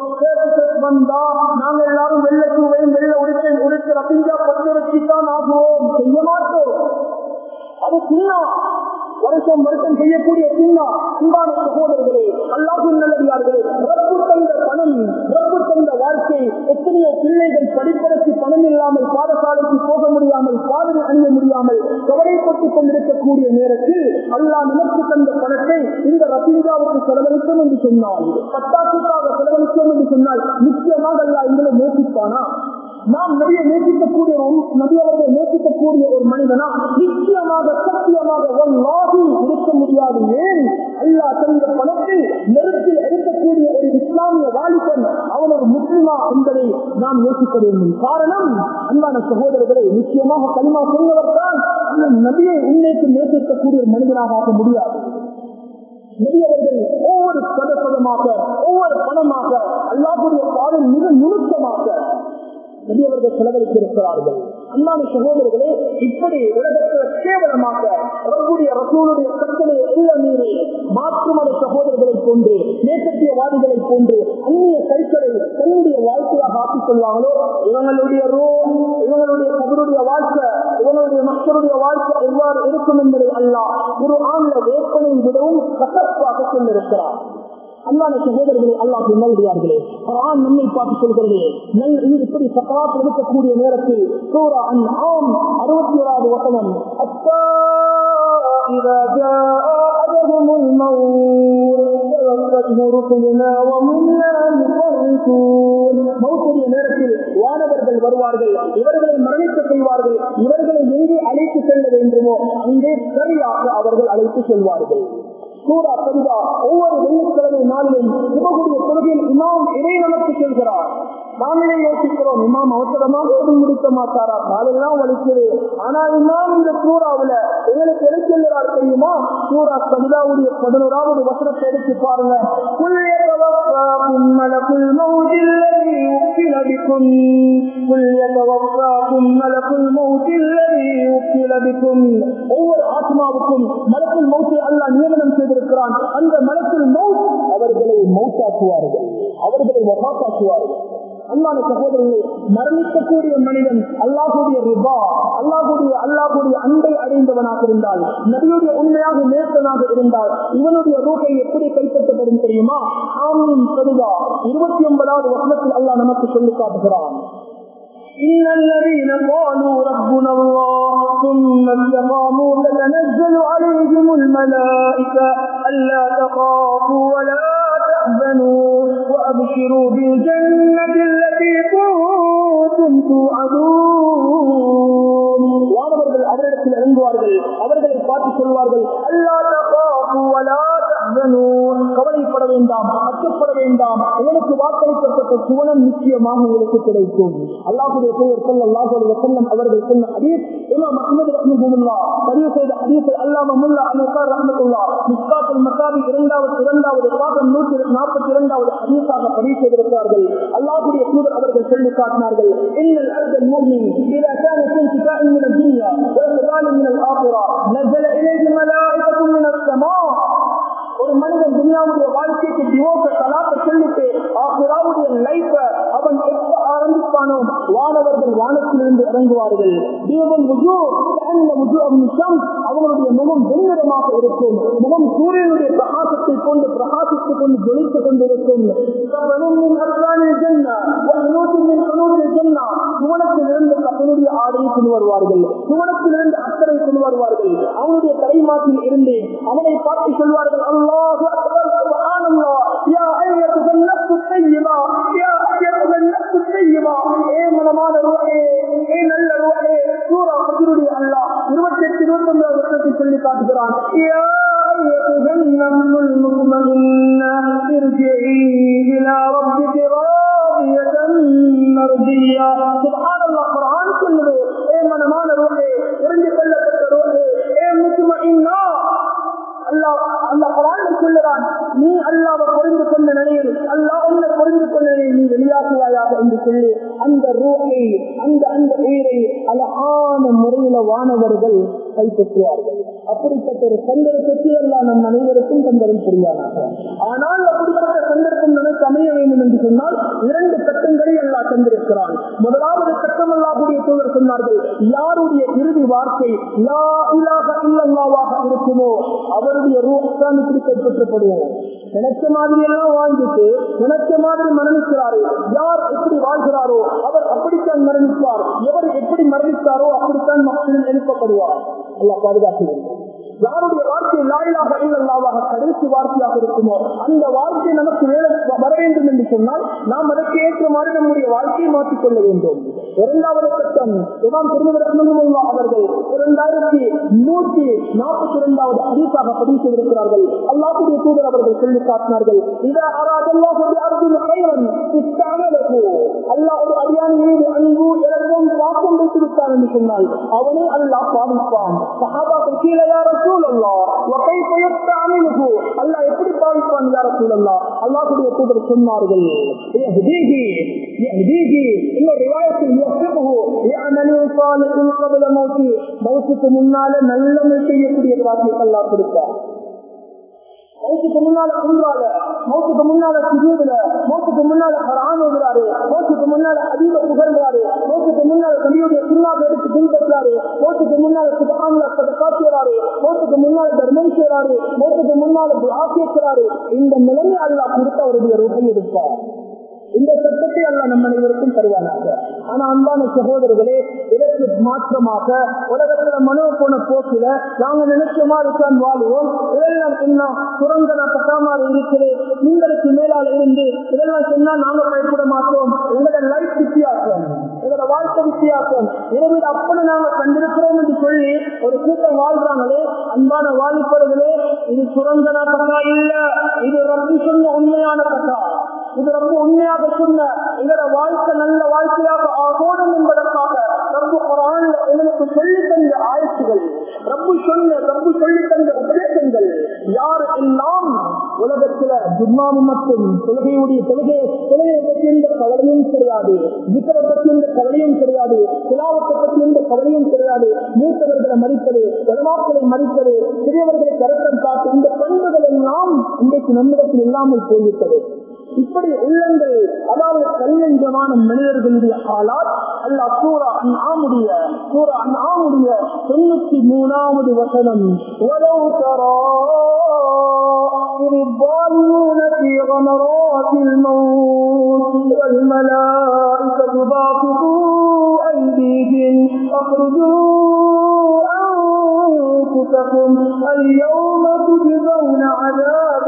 வந்தா நாங்க எல்லாரும் வெள்ள தூவையும் வெள்ள உரிச்சை உரிச்சு ரசிஞ்சா பத்து வச்சுதான் ஆகுவோம் செய்ய மாட்டோம் அது சின்ன வருஷம் வருஷம் செய்யக்கூடிய சின்ன அன்பான சகோதரர்களே அல்லாஹும் நல்லடியார்களே ரப்பு தந்த பணம் ரப்பு தந்த வாழ்க்கை எத்தனையோ பிள்ளைகள் படிப்பதற்கு பணம் இல்லாமல் பாடசாலைக்கு போக முடியாமல் பாடல் அணிய முடியாமல் கவலைப்பட்டுக் கொண்டிருக்கக்கூடிய நேரத்தில் அல்லாஹ் நமக்கு தந்த பணத்தை இந்த ரசீதாவுக்கு செலவழித்தோம் என்று சொன்னால் பட்டாசுக்காக செலவழித்தோம் என்று சொன்னால் நிச்சயமாக அல்லா எங்களை நேசிப்பானா நாம் நபியை நேசிக்கக்கூடிய நபி அவர்களை நேசிக்கக்கூடிய ஒரு மனிதனா நிச்சயமாக சத்தியமாக ஒன்றாகி இருக்க முடியாது ஏன் அல்லா தந்த பணத்தை நெருப்பில் எடுக்கக்கூடிய ஒரு இஸ்லாமிய வாலிபன் அவன் ஒரு முஸ்லிம் முடியுமா என்பதை நாம் யோசிக்க வேண்டும் காரணம் அன்பான சகோதரர்களை நிச்சயமாக கலிமா சொன்னவர் தான் அந்த நபியை உண்மைக்கு நேசிக்கக்கூடிய ஒரு மனிதனாக ஆக முடியாது நபியவர்கள் ஒவ்வொரு சதசதமாக ஒவ்வொரு பணமாக அல்லாஹுடைய பாதை மிக நுணுக்கமாக நபியவர்கள் செலவழித்திருக்கிறார்கள் அன்பான சகோதரர்களே இப்படி உலகத்தில் கேவலமாக ரப்புடைய ரசூலுடைய கட்டளையை எல்ல மீறி மாற்றுமத சகோதரர்களை போன்று நேசத்தியவாதிகளை போன்று அந்நிய கைகளை தன்னுடைய வாழ்க்கையாக ஆக்கிக் கொள்வாங்களோ இவங்களுடைய ரூ இவங்களுடைய கபருடைய வாழ்க்கை இவங்களுடைய மக்களுடைய வாழ்க்கை எவ்வாறு இருக்கும் என்பதை அல்லாஹ் ஒரு ஆண்ட வேப்பனை விடவும் கசப்பாக சொல்லிருக்கிறார் அன்பான சகோதரர்களே அல்லாஹ் நல்லடியார்களே குரான் நம்மை பார்த்து சொல்கிறது நல் இப்படி சக்கராத் இருக்கக்கூடிய நேரத்தில் சூரா அன் ஆம் அறுபத்தி ஓராவது வசனம் அப்பா إذا جاء أجلهم الموت توفته رسلنا وهم لا يفرطون மௌத்துடைய நேரத்தில் வானவர்கள் வருவார்கள் இவர்களை மரணிக்க செய்வார்கள் இவர்களை எங்கே அழைத்து செல்ல வேண்டுமோ அங்கே சரியாக அவர்கள் அழைத்து செல்வார்கள் சூரா பதிவா ஒவ்வொரு வெள்ளிக்கிழமை நாளிலும் சுபகுடைய தொழுகையில் இமாம் இறை நமக்கு செல்கிறார் நாங்களே யோசிக்கிறோம் இமாம் அவசரமாக எது முடிக்க மாட்டாரா காலெல்லாம் வலிக்குது ஆனா இமாம் இந்த சூறாவுல எங்களுக்கு எது சொல்லுறார் தெரியுமா சூரா பதிலாவுடைய பதினோராவது வசனத்தை எடுத்து பாருங்க ملك الموت الذي وكل بكم قل يتوفاكم ملك الموت الذي وكل بكم ஒவ்வொரு ஆத்மாவுக்கும் மலக்கில் மௌத்தை அல்லாஹ் நியமனம் செய்திருக்கிறான் அந்த மலக்கில் மௌத் அவர்களை மௌத்தாக்குவார்கள் அவர்களை வகாத்தாக்குவார்கள் அன்பான சகோதரர்களே மரணிக்கக்கூடிய மனிதன் அல்லாஹுடைய ரிபா அல்லாஹுடைய அல்லாஹுடைய அன்பை அடைந்தவனாக இருந்தால் நபியுடைய உண்மையாக நேசனாக இருந்தால் இவனுடைய ரூபை எப்படி கைப்பற்றப்படும் தெரியுமா ஆமீன் பொதுவா இருபத்தி ஒன்பதாவது வசனத்தில் அல்லாஹ் நமக்கு சொல்லி காட்டுகிறான் إن الذين قالوا ربنا الله ثم استقاموا تتنزل عليهم الملائكة ألا تخافوا ولا تحزنوا وأبشروا بالجنة التي كنتم توعدون வானவர்கள் அவரிடத்தில் இறங்குவார்கள் அவர்களை பார்த்து சொல்வார்கள் அல்லா தகாஃபு வலா தஹ்சனு கவலைப்பட வேண்டாம் அச்சப்பட வேண்டாம் உங்களுக்கு வாக்களிக்கப்பட்ட சுவனம் நிச்சயமாக உங்களுக்கு கிடைக்கும் அல்லாஹுடைய பெயர் ஸல்லல்லாஹு அலைஹி வஸல்லம் அவர்கள் சொன்ன ஹதீஸ் இமாம் அஹ்மத் ரஹ்மத்துல்லாஹ் பதிவு செய்த ஹதீஸ் அல்லாம முல்லா அன்சார் ரஹ்மத்துல்லாஹ் மிஸ்காத்துல் மசாபி இரண்டாவது இரண்டாவது பாகம் நூற்றி நாற்பத்தி இரண்டாவது ஹதீஸாக பதிவு செய்திருக்கிறார்கள் அல்லாஹுடைய தூதர் அவர்கள் சொல்லி காட்டினார்கள் இன்னல் அப்தல் முஃமின் إذا كان في انتفاع من الدنيا وإقبال من الآخرة نزل إليه ملائكة من السماء ஒரு மனிதன் துனியாவுடைய வாழ்க்கைக்கு டிவோர்ஸ தலாக்க சொல்லிட்டு ஆசிராவுடைய லைஃப அவன் எப்ப ஆரம்பிப்பானோ வானவர்கள் வானத்திலிருந்து இறங்குவார்கள் தீபம் முஜு அந்த முஜு அம்சம் அவங்களுடைய முகம் வெண்ணிறமாக இருக்கும் முகம் சூரியனுடைய பிரகாசத்தை கொண்டு பிரகாசித்துக் கொண்டு ஜொலித்துக் கொண்டிருக்கும் சுவனத்திலிருந்து கப்பனுடைய ஆடையை கொண்டு வருவார்கள் சுவனத்திலிருந்து அக்கறை கொண்டு வருவார்கள் அவனுடைய தலைமாட்டில் இருந்து அவனை பார்த்து சொல்வார்கள் அல்லாஹு அக்பர் சுப்ஹானல்லாஹ் யா அய்யத்துஹ النفس الطيبة يا أيتها النفس الطيبة ஏ மனமான ரூஹே ஏ நல்ல ரூஹே சூரா ஃபஜ்ருடைய அல்லாஹ் 28 29 வருஷத்தில் சொல்லி காட்டுகிறான் யா أيتها النفس المطمئنة ارجعي إلى ربك راضية مرضية سبحان الله قرآن சொல்லுது ஏ மனமான ரூஹே இறங்கி கொள்ளப்பட்ட ரூஹே ஏ முத்துமஇன்னா அல்லாஹ் அல்லாஹ் குரான் சொல்லுறான் நீ அல்லாவை புரிந்து கொண்ட நிலையில் அல்லாஹ் உன்னை புரிந்து கொண்ட நிலையில் நீ வெளியாக்குவாயாக என்று சொல்லி அந்த ரூஹை அந்த அந்த உயிரை அழகான முறையில வானவர்கள் கைப்பற்றுவார்கள் அப்படிப்பட்ட ஒரு சந்தர்ப்பத்தை எல்லாம் நம் அனைவருக்கும் சந்தரம் புரியானாக ஆனால் அப்படிப்பட்ட சந்தர்ப்பம் நமக்கு அமைய வேண்டும் என்று சொன்னால் இரண்டு கட்டங்களை எல்லாம் தந்திருக்கிறான் முதலாவது கட்டம் அல்லாஹுடைய தூதர் சொன்னார்கள் யாருடைய இறுதி வார்த்தை லா இலாக இல்லல்லாவாக இருக்குமோ அவருடைய ரூஹான் இப்படி கைப்பற்றப்படுவோம் நினைச்ச மாதிரி எல்லாம் வாழ்ந்துட்டு நினைச்ச மாதிரி மரணிக்கிறாரு யார் எப்படி வாழ்கிறாரோ அவர் அப்படித்தான் மரணிப்பார் எவர் எப்படி மரணித்தாரோ அப்படித்தான் மக்கள் எழுப்பப்படுவார் அல்லா பாதுகாக்க வேண்டும் யாருடைய வார்த்தை லாயிலாக இல்லல்லாவாக கடைசி வார்த்தையாக இருக்குமோ அந்த வார்த்தை நமக்கு வேலை வர வேண்டும் வேண்டும் என்று சொன்னால் நாம் அதற்கு ஏற்ற மாதிரி நம்முடைய வாழ்க்கையை மாற்றிக்கொள்ள வேண்டும் இரண்டாவது கட்டம் இமாம் திருமதி ரஹ்மனுல்லா அவர்கள் இரண்டாயிரத்தி நூற்றி நாற்பத்தி இரண்டாவது அதிசாக பதிவு செய்திருக்கிறார்கள் அல்லாஹுடைய தூதர் அவர்கள் சொல்லி காட்டினார்கள் இதை அல்லாஹ் ஒரு அடியான் மீது அன்பு இறக்கம் பாக்கம் வைத்து விட்டார் என்று சொன்னால் அவனே அல்லாஹ் பாவிப்பான் சஹாபாக்கள் கீழே யார சூழல்லா அல்லாஹ் எப்படி பாவிப்பான் யார சூழல்லா அல்லாஹுடைய தூதர் சொன்னார்கள் يهديه يهديه إن رواية يوفقه يعمل صالح قبل موته மௌத்துக்கு முன்னால நல்ல செய்யக்கூடிய பாக்கியத்தை அல்லாஹ் கொடுப்பார் மௌத்துக்கு முன்னால குன்றால மௌத்துக்கு முன்னால சுஜூதுல மௌத்துக்கு முன்னால ஹரான் ஓடுறாரு மௌத்துக்கு முன்னால அதிக புகழ்றாரு மௌத்துக்கு முன்னால கலியுடைய சுண்ணாக எடுத்து பின்பற்றாரு மௌத்துக்கு முன்னால சுகான்ல காட்டுறாரு மௌத்துக்கு முன்னால தர்மம் செய்யறாரு மௌத்துக்கு முன்னால ஆசியக்கிறாரு இந்த நிலைமை அல்லாஹ் கொடுத்து அவருடைய ரூபை எடுப்பார் இந்த சட்டத்தை அல்ல நம்ம அனைவருக்கும் தருவானாக ஆனா அன்பான சகோதரர்களே இதற்கு மாற்றமாக உலகத்துல மனோ போன போக்கில நாங்க நினைச்ச மாதிரி தான் வாழ்வோம் இதெல்லாம் என்ன சுரங்கன பக்காமல் இருக்குது உங்களுக்கு மேலால இருந்து இதெல்லாம் சொன்னா நாங்க பயப்பட மாட்டோம் எங்களோட லைஃப் வித்தியாசம் எங்களோட வாழ்க்கை வித்தியாசம் எனவே அப்படி நாங்க கண்டிருக்கிறோம் என்று சொல்லி ஒரு கூட்டம் வாழ்றாங்களே அன்பான வாலிபர்களே இது சுரங்கன பக்கா இல்ல இது ரப்பி சொன்ன உண்மையான பக்கா இது ரொம்ப உண்மையாக சொன்ன எங்களோட வாழ்க்கை நல்ல வாழ்க்கையாக ஆகணும் என்பதற்காக ரொம்ப குரான்ல எங்களுக்கு சொல்லி தந்த ஆயத்துகள் ரப்பு சொன்ன ரப்பு சொல்லி தந்த உபதேசங்கள் யார் எல்லாம் உலகத்துல ஜும்மாவு மட்டும் தொழுகையுடைய தொழுகை தொழுகையை பற்றி எந்த கவலையும் கிடையாது விக்கரை பற்றி எந்த கவலையும் கிடையாது சிலாவத்தை பற்றி எந்த கவலையும் கிடையாது மூத்தவர்களை மறிப்பது பெருமாக்களை மறிப்பது சிறியவர்களை கருத்தம் காத்து இந்த பண்புகள் எல்லாம் இன்றைக்கு நம்மிடத்தில் இல்லாமல் போய்விட்டது இப்படி உள்ளங்கள் அதாவது கல்லஞ்சமான மனிதர்களுடைய ஆளால் அல்ல சூரா ஆமுடைய சூரா ஆமுடைய தொண்ணூத்தி மூணாவது வசனம் உலவு தரா الظالمون في غمرات الموت والملائكة باسطوا أيديهم أخرجوا أنفسكم اليوم تجزون عذاب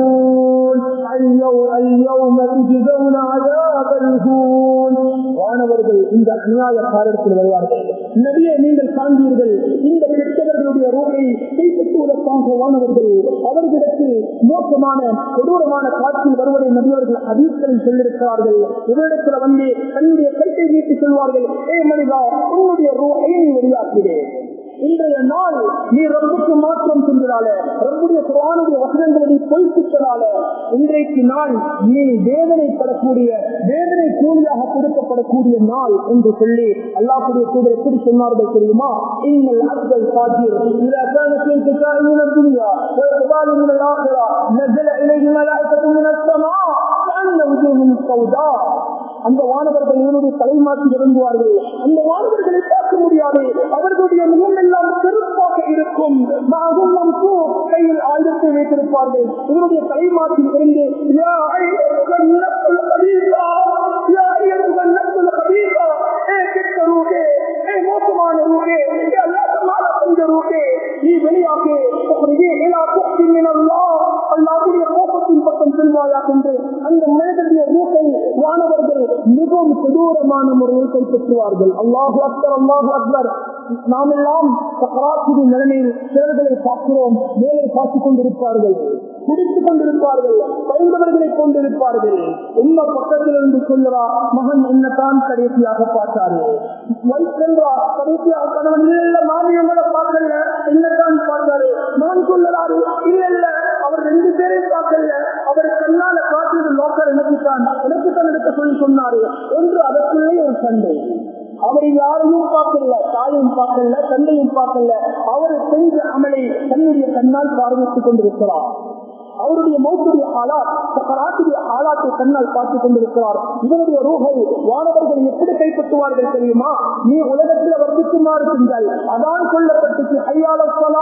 الهون اليوم اليوم تجزون عذاب الهون வானவர்கள் இந்த அநியாய காலத்தில் வருவார்கள் நபியை நீங்கள் காண்பீர்கள் இந்த கெட்டவர்களுடைய ரூபை கைப்பற்றுவதற்காக வானவர்கள் அவர்களிடத்தில் மோசமான கொடூரமான காட்சியில் வருவதை நபியவர்கள் அதிர்களில் சொல்லியிருக்கிறார்கள் இவரிடத்தில் வந்து தன்னுடைய கைத்தை நீட்டி சொல்வார்கள் ஏ மனிதா உன்னுடைய ரூபை நீ வெளியாக்கிறேன் இன்றைய நாள் நீ ரப்புக்கு மாற்றம் சென்றதால ரப்புடைய குரானுடைய வசனங்களை நீ பொய்ப்பித்ததால இன்றைக்கு நாள் நீ வேதனைப்படக்கூடிய வேதனை கூலியாக கொடுக்கப்படக்கூடிய நாள் என்று சொல்லி அல்லாஹுடைய தூதர் எப்படி சொன்னார்கள் தெரியுமா இன்னல் அப்தல் சாஜிர் إذا كانت الانتشاء من الدنيا والإقبال من الآخرة نزل إليه ملائكة من السماء كأن وجوههم سوداء அந்த வானவர்கள் இவனுடைய தலைமாற்றி இறங்குவார்கள் அந்த வானவர்களை பார்க்க முடியாது அவர்களுடைய முகம் எல்லாம் செருப்பாக இருக்கும் நாகும் கையில் ஆயுதத்தை வைத்திருப்பார்கள் இவருடைய தலைமாற்றில் இருந்து யா ஐயர்கள் நப்சுல் கபீரா, யா ஐயர்கள் நப்சுல் கபீரா, ஏ கெட்ட ரூகே, ஏ மோசமான ரூகே, ஏ அல்லாஹ் மாலா செஞ்ச ரூகே, நீ வெளியாகே உக்ரிஜி இலா துக்தி மின் அல்லாஹ், அல்லாஹ்வுடைய கோபத்தின் பக்கம் செல்வாயாக என்று அந்த மனிதனுடைய ரூகை வானவர்கள் மிகவும் கொடூரமான முறையில் கைப்பற்றுவார்கள் அல்லாஹு அக்பர் அல்லாஹு அக்பர் நாம் எல்லாம் சக்கராத்திரி நிலைமையில் சிலர்களை பார்க்கிறோம் மேலே பார்த்துக் கொண்டிருப்பார்கள் குடித்துக் கொண்டிருப்பார்கள் பயிர்ந்தவர்களை கொண்டிருப்பார்கள் உண்மை பக்கத்தில் இருந்து சொல்லுவா மகன் என்னத்தான் கடைசியாக பார்த்தாரு வைத்தென்றா கடைசியாக கணவன் இல்ல மானியங்களை பார்க்கல என்னத்தான் பார்த்தாரு மகன் சொல்லலாரு இல்ல இல்ல அவர் ரெண்டு பேரையும் பார்க்கல அவர் கண்ணால காட்டியது லோக்கல் எனக்குத்தான் எனக்குத்தான் எடுக்க சொல்லி சொன்னாரு என்று அதற்குள்ளே ஒரு சண்டை அவரை யாரையும் பார்க்கல தாயும் பார்க்கல தந்தையும் பார்க்கல அவர் செஞ்ச அமலை தன்னுடைய கண்ணால் பார்வைத்துக் கொண்டிருக்கிறார் அவருடைய மௌத்துடைய ஆளார் சக்கராத்துடைய ஆளாத்தை கண்ணால் பார்த்துக் கொண்டிருக்கிறார் இவருடைய ரூகை வானவர்கள் எப்படி கைப்பற்றுவார்கள் தெரியுமா நீ உலகத்தில் வர்த்திக்குமாறு செஞ்சால் அதான் சொல்லப்பட்டுச்சு ஐயாளப்பலா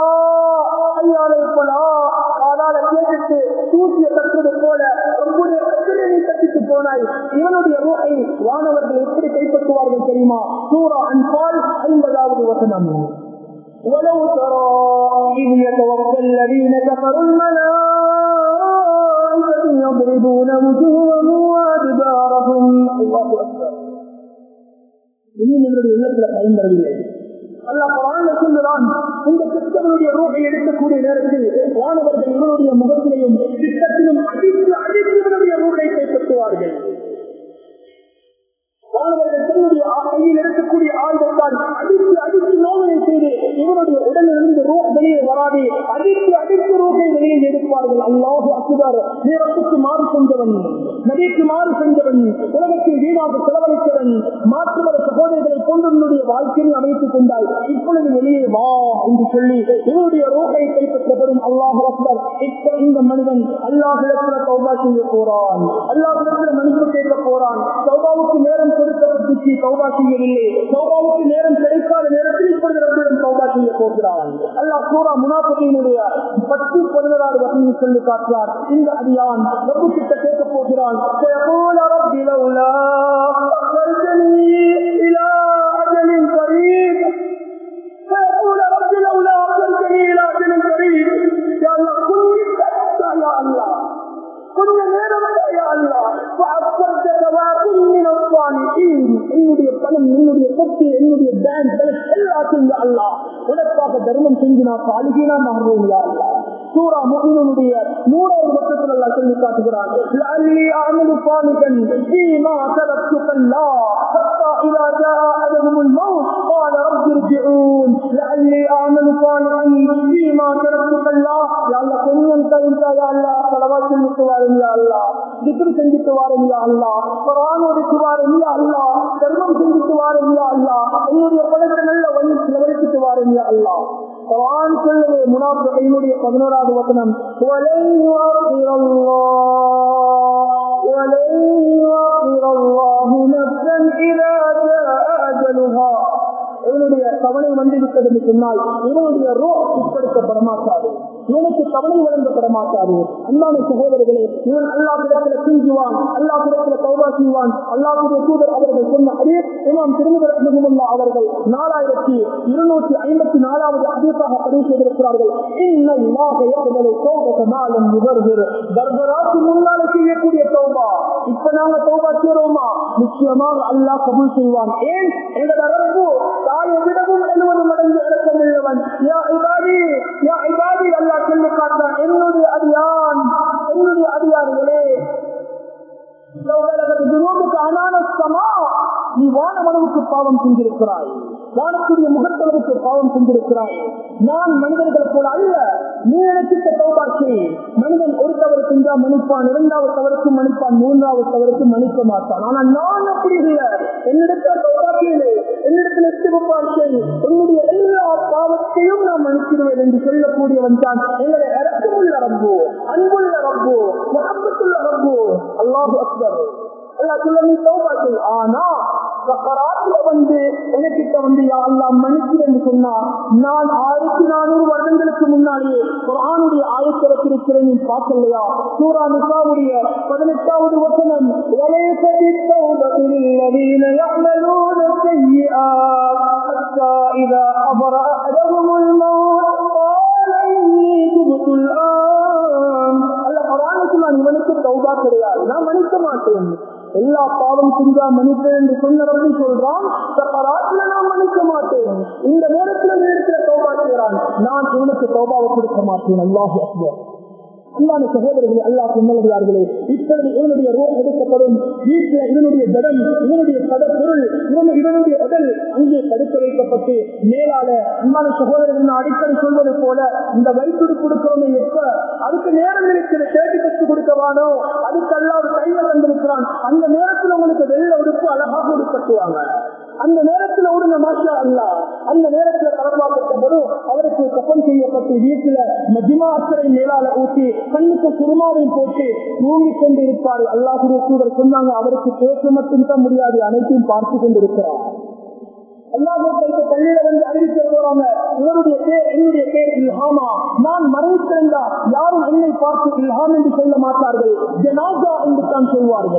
ஐயாளப்பலா அதால கேட்டுட்டு தூக்கிய கட்டுறது போல உங்களுடைய கட்டிலை நீ கட்டிட்டு போனாய் இவனுடைய ரூகை வானவர்கள் எப்படி கைப்பற்றுவார்கள் தெரியுமா சூரா அன்பால் ஐம்பதாவது வசனம் ولو ترى إذ يتوفى الذين كفروا الملائكة يضربون وجوههم وأدبارهم الله أكبر இன்னும் எங்களுடைய உள்ளத்துல பயன்படவில்லை அல்லாஹ் குரான்ல சொல்லுறான் இந்த கிறிஸ்தவனுடைய ரூபை எடுக்கக்கூடிய நேரத்தில் வானவர்கள் இவருடைய முகத்திலையும் திட்டத்திலும் அடித்து அடித்து இவருடைய ரூபை கைப்பற்றுவார்கள் மாணவர்கள் தன்னுடைய கையில் இருக்கக்கூடிய ஆயுதத்தால் அடித்து அடித்து நோதனை செய்து இவருடைய உடலிலிருந்து ரூ வெளியே வராது அடித்து அடித்து ரூபை வெளியே எடுப்பார்கள் அல்லாஹு அக்குதார் நேரத்துக்கு மாறு செஞ்சவன் நதிக்கு மாறு செஞ்சவன் உலகத்தில் வீணாக செலவழித்தவன் மாற்றுவர சகோதரர்களை கொண்டு வாழ்க்கையை அமைத்துக் கொண்டால் இப்பொழுது வெளியே வா என்று சொல்லி இவருடைய ரூபை கைப்பற்றப்படும் அல்லாஹு அக்பர் இப்ப இந்த மனிதன் அல்லாஹிடத்துல சௌபா செய்ய போறான் அல்லாஹிடத்துல மன்னிப்பு கேட்க போறான் சௌபாவுக்கு நேரம் கொடுக்கப்பட்டுச்சு சௌபா செய்யவில்லை சௌபாவுக்கு நேரம் கிடைக்காத நேரத்தில் இப்பொழுது ரப்பிடம் சௌபா செய்ய போகிறான் அல்லாஹ் சூரா முனாபதியினுடைய பத்து பதினோராறு வகையை சொல்லி காட்டுறார் இந்த அடியான் ரப்பு கிட்ட கேட்க போகிறான் فيقول رب لولا أخرتني إلى أجل قريب فيقول رب لولا أخرتني إلى أجل قريب يا الله كنت يا الله கொஞ்ச நேரம் என்னுடைய பணம் என்னுடைய சொத்து என்னுடைய பேங்க் எல்லாத்தையும் அல்லா உனக்காக தர்மம் செஞ்சு நான் பாலிகனா மாறுவேன் யா அல்லா சூரா முகினுடைய நூறாவது வருஷத்தில் அல்லா சொல்லி காட்டுகிறான் லஅல்லி அஅமலு சாலிஹன் ஃபீமா தரக்து கல்லா حتى إذا جاء أحدهم الموت قال رب ارجعون لعلي أعمل صالحا فيما تركت كلا يا الله கொஞ்சம் கைந்தா யா அல்லாஹ் ஸலவாத் சொல்லிட்டு வாரும் யா அல்லாஹ் திக்ர் செஞ்சுட்டு வாரும் யா அல்லாஹ் குர்ஆன் ஓதிட்டு வாரும் யா அல்லாஹ் தர்மம் செஞ்சுட்டு வாரும் யா அல்லாஹ் என்னுடைய பணத்தை நல்ல வழி செலவழித்துட்டு வாரும் யா அல்லாஹ் குர்ஆன் சொல்லுது முனாஃபிகைனுடைய 11வது வசனம் வலை ولن يغفر الله نفسا إذا جاء أجلها இவனுடைய கவலை வந்து விட்டது என்று சொன்னால் இவனுடைய ரோ உட்படுத்தப்பட மாட்டாது இவனுக்கு கவலை வழங்கப்பட மாட்டாது அன்பான சகோதரர்களே இவன் அல்லா பிடத்தில் தூங்குவான் அல்லா பிடத்தில் கௌரா செய்வான் அல்லாவுடைய தூதர் அவர்கள் சொன்ன அதே இமாம் திருமணம் அவர்கள் நாலாயிரத்தி இருநூற்றி ஐம்பத்தி நாலாவது அதிகமாக பதிவு செய்திருக்கிறார்கள் தர்பராக்கு முன்னால செய்யக்கூடிய தௌபா இப்ப நாங்க தௌபா செய்யறோமா நிச்சயமாக அல்லாஹ் கபூல் செய்வான் ஏன் எங்களோட ரப்பு தாயை விடவும் எழுபது மடங்கு இறக்கமுள்ளவன் யா இபாதி யா இபாதி அல்லாஹ் சொல்லி காட்டான் என்னுடைய அடியான் என்னுடைய அடியார்களே நீ வானமளவுக்கு பாவம் செஞ்சிருக்கிறாய் வானக்கூடிய முகத்தளவுக்கு பாவம் செஞ்சிருக்கிறாய் நான் மனிதர்கள் போல அல்ல நீ நினைச்சிட்ட தௌபாக்கி மனிதன் ஒரு தவறு செஞ்சா மன்னிப்பான் இரண்டாவது தவறுக்கு மன்னிப்பான் மூன்றாவது தவறுக்கு மன்னிக்க மாட்டான் ஆனா நான் அப்படி இல்லை என்னிடத்தில் தௌபாக்கியிலே என்னிடத்தில் எஸ்டிபாக்கை என்னுடைய எல்லா பாவத்தையும் நான் மன்னிச்சிடுவேன் என்று சொல்லக்கூடியவன் தான் எங்களை இறக்கமுள்ள ரப்பு அன்புள்ள ரப்பு முகப்பத்துள்ள ரப்பு அல்லாஹு அக்பர் அல்லாஹ் சொல்ல நீ தௌபா செய் ஆனா சக்கராத்துல வந்து எனக்கிட்ட வந்து யா அல்லாஹ் மன்னிக்கிறேன் சொன்னா நான் ஆயிரத்தி நானூறு வருடங்களுக்கு முன்னாடியே ஒரு ஆணுடைய ஆயத்திறத்திருக்கிறேன் நீ பார்க்கலையா சூரா நிசாவுடைய பதினெட்டாவது வசனம் وَلَيْسَتِ التَّوْبَةُ لِلَّذِينَ يَعْمَلُونَ السَّيِّئَاتِ حَتَّى إِذَا حَضَرَ أَحَدَهُمُ الْمَوْتُ قَالَ إِنِّي تُبْتُ الْآنَ அல்லாஹ் குர்ஆனுக்கு நான் இவனுக்கு தௌபா கிடையாது நான் மன்னிக்க மாட்டேன் எல்லா பாவம் செஞ்சா மன்னிப்பேன் என்று சொன்ன ரப்பி சொல்றான் சக்கராத்துல நான் மன்னிக்க மாட்டேன் இந்த நேரத்துல நேரத்துல தௌபா செய்யறான் நான் இவனுக்கு தௌபாவை கொடுக்க மாட்டேன் அல்லாஹு அக்பர் அல்லாத சகோதரர்களே அல்லாஹ் சொன்னவர்களே இப்பொழுது இவனுடைய ரோல் எடுக்கப்படும் வீட்டில் இவனுடைய ஜடம் இவனுடைய கட பொருள் இவன் இவனுடைய உடல் அங்கே தடுக்க வைக்கப்பட்டு மேலால அன்பான சகோதரர்கள் நான் அடிக்கடி சொல்வது போல இந்த வயிற்று கொடுக்கிறோமே எப்ப அதுக்கு நேரம் இருக்கிற தேடி கற்று கொடுக்கவானோ அதுக்கு அல்லா ஒரு கையில தந்திருக்கிறான் அந்த நேரத்தில் உங்களுக்கு வெள்ள உடுப்பு அழகாக உடுக்கட்டுவாங்க அந்த நேரத்தில் உடுங்க மாஷா அல்லா அந்த நேரத்தில் பரவாக்கப்பட்டபோதும் அவருக்கு கப்பல் செய்யப்பட்டு வீட்டுல மஜிமா அக்கறை மேலால ஊட்டி கண்ணுக்கு குருமாவை போட்டு தூங்கிக் கொண்டு இருப்பார் அல்லாஹுடைய தூதர் சொன்னாங்க அவருக்கு பேச மட்டும்தான் முடியாது அனைத்தையும் பார்த்து கொண்டிருக்கிறார் அல்லாஹுக்கு பள்ளியில வந்து அறிவிக்க போறாங்க இவருடைய பேர் என்னுடைய பேர் இல்ஹாமா நான் மறைத்திருந்தா யாரும் என்னை பார்த்து இல்ஹாம் என்று சொல்ல மாட்டார்கள் ஜனாசா என்று தான் சொல்வார்கள்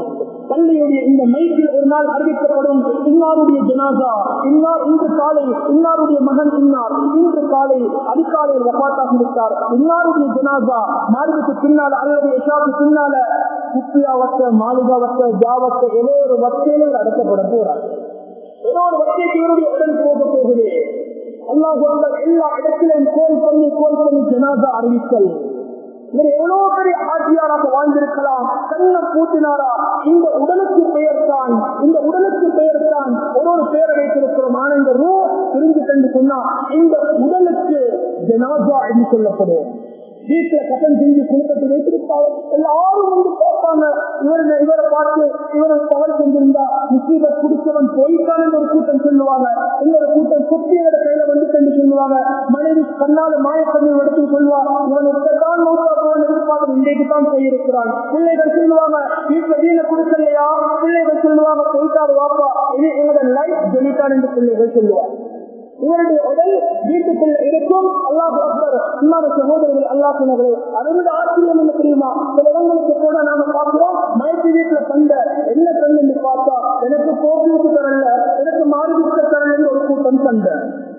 பள்ளியுடைய இந்த மைக்கில் ஒரு நாள் அறிவிக்கப்படும் இன்னாருடைய ஜனாசா இன்னார் இன்று காலை இன்னாருடைய மகன் இன்னார் இன்று காலை அதிகாலையில் வபாத்தாக இருந்தார் இன்னாருடைய ஜனாசா மாறுக்கு பின்னால அல்லது எஷாவுக்கு பின்னால குப்பியாவத்த மாளிகாவத்த ஜாவத்த ஏதோ ஒரு வத்தையில அடக்கப்பட போறார் ஏதோ ஒரு வத்தைக்கு இவருடைய உடல் போக போகுது அல்லாஹ் எல்லா இடத்திலும் கோல் பண்ணி கோல் பண்ணி ஜனாசா அறிவித்தல் இவர் எவ்வளவு பெரிய ஆட்சியாராக வாழ்ந்திருக்கலாம் கண்ணம் பூட்டினாரா இந்த உடலுக்கு பெயர் தான் இந்த உடலுக்கு பெயர் தான் ஒரு ஒரு பெயரை வைத்திருக்கிறோம் ஆனா இந்த ரூ பிரிஞ்சு கண்டு சொன்னா இந்த உடலுக்கு ஜனாசா என்று சொல்லப்படும் வீட்டுல கட்டம் செஞ்சு குடும்பத்தை வைத்திருப்பாங்க எல்லாரும் வந்து பார்ப்பாங்க இவர் இவரை பார்த்து இவர் தவறு செஞ்சிருந்தா முஸ்லீமர் குடிச்சவன் போய்த்தான் என்று ஒரு கூட்டம் சொல்லுவாங்க இன்னொரு கூட்டம் குட்டியோட கையில வந்து சென்று சொல்லுவாங்க மனைவி கண்ணால மாயக்கண்ணை எடுத்து சொல்லுவார் இவன் இப்பதான் நூற்றா போவன் எதிர்பார்த்து இன்றைக்கு தான் போயிருக்கிறான் பிள்ளைகள் சொல்லுவாங்க வீட்டுல வீண குடிக்கலையா பிள்ளைகள் சொல்லுவாங்க போயிட்டாரு வாப்பா இது எங்களோட லைஃப் ஜெனிட்டான் என்று பிள்ளைகள் சொல்லுவாங்க இவருடைய உடல் வீட்டுக்குள் இருக்கும் அல்லாஹ் அக்பர் அன்பான சகோதரர்கள் அல்லாஹ் சொன்னவர்களே அதை விட ஆச்சரியம் என்ன தெரியுமா சில இடங்களுக்கு கூட நாம பார்க்கிறோம் மயத்து வீட்டுல கண்ட என்ன கண் என்று பார்த்தா எனக்கு கோப்பி விட்டு தரல எனக்கு மாறி விட்டு தரல ஒரு கூட்டம் கண்ட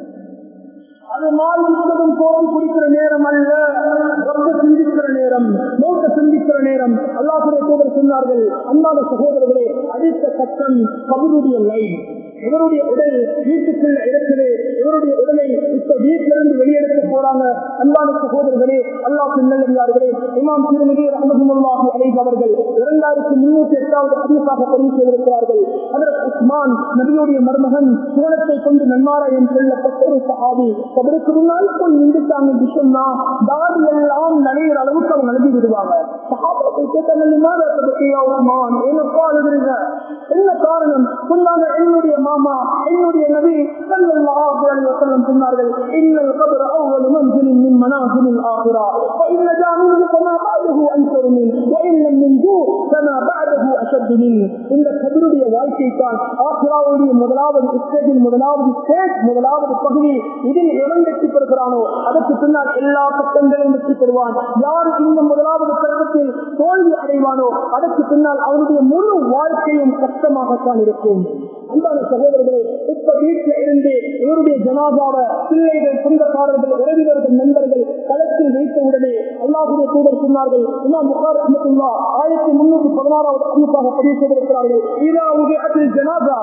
அது மாறி விட்டதும் கோப்பி குடிக்கிற நேரம் அல்ல ரொம்ப சிந்திக்கிற நேரம் நோக்க சிந்திக்கிற நேரம் அல்லாஹுடைய தூதர் சொன்னார்கள் அன்பான சகோதரர்களே அடித்த சட்டம் கபருடைய லைன் இவருடைய உடல் வீட்டுக்குள்ள இருக்குது இவருடைய உடலை இப்ப வீட்டிலிருந்து வெளியெடுக்க போறாங்க அன்பான சகோதரர்களே அல்லாஹ் நல்லே இமாம் திருமதி ரஹமதுல்லாஹி அலைஹி அவர்கள் இரண்டாயிரத்தி முன்னூத்தி எட்டாவது அதிகமாக பதிவு செய்திருக்கிறார்கள் அதற்கு உஸ்மான் நபியுடைய மருமகன் சுவனத்தை கொண்டு நன்மாராயம் சொல்லப்பட்ட ஒரு சஹாபி அவருக்கு முன்னால் போய் நின்றுட்டாங்க என்று சொன்னா தாடி எல்லாம் நனைகிற அளவுக்கு அவங்க நழுவி விடுவாங்க சஹாபாத்தை கேட்டாங்க உஸ்மான் என்னப்பா அழுதுறீங்க என்ன காரணம் சொன்னாங்க என்னுடைய மாமா என்னுடைய நபி ஸல்லல்லாஹு அலைஹி வஸல்லம் சொன்னார்கள் இன்னல் கபர் அவ்வல் மன்சிலின் மின் மனாசிலில் ஆகிரா فإن جاء منه فما بعده أنكر منه وإن لم ينجو فما بعده أشد منه இந்த கபருடைய வாழ்க்கை தான் ஆசிராவுடைய முதலாவது ஸ்டேஜின் முதலாவது ஸ்டேஜ் முதலாவது பகுதி இதில் எவன் வெற்றி பெறுகிறானோ அதற்கு பின்னால் எல்லா பக்கங்களும் வெற்றி பெறுவான் யார் இந்த முதலாவது கட்டத்தில் தோல்வி அடைவானோ அதற்கு பின்னால் அவனுடைய முழு வாழ்க்கையும் கஷ்டமாகத்தான் இருக்கும் அன்பான சகோதரர்களே இப்ப வீட்டில் இருந்து இவருடைய ஜனாதாவை பிள்ளைகள் சொந்தக்காரர்கள் உறவினர்கள் நண்பர்கள் களத்தில் வைத்த உடனே அல்லாஹுடைய தூதர் சொன்னார்கள் இமாம் புகார் அஹமத்துல்லா ஆயிரத்தி முன்னூத்தி பதினாறாவது அறிவிப்பாக பதிவு செய்திருக்கிறார்கள் இதா உதயத்தில் ஜனாதா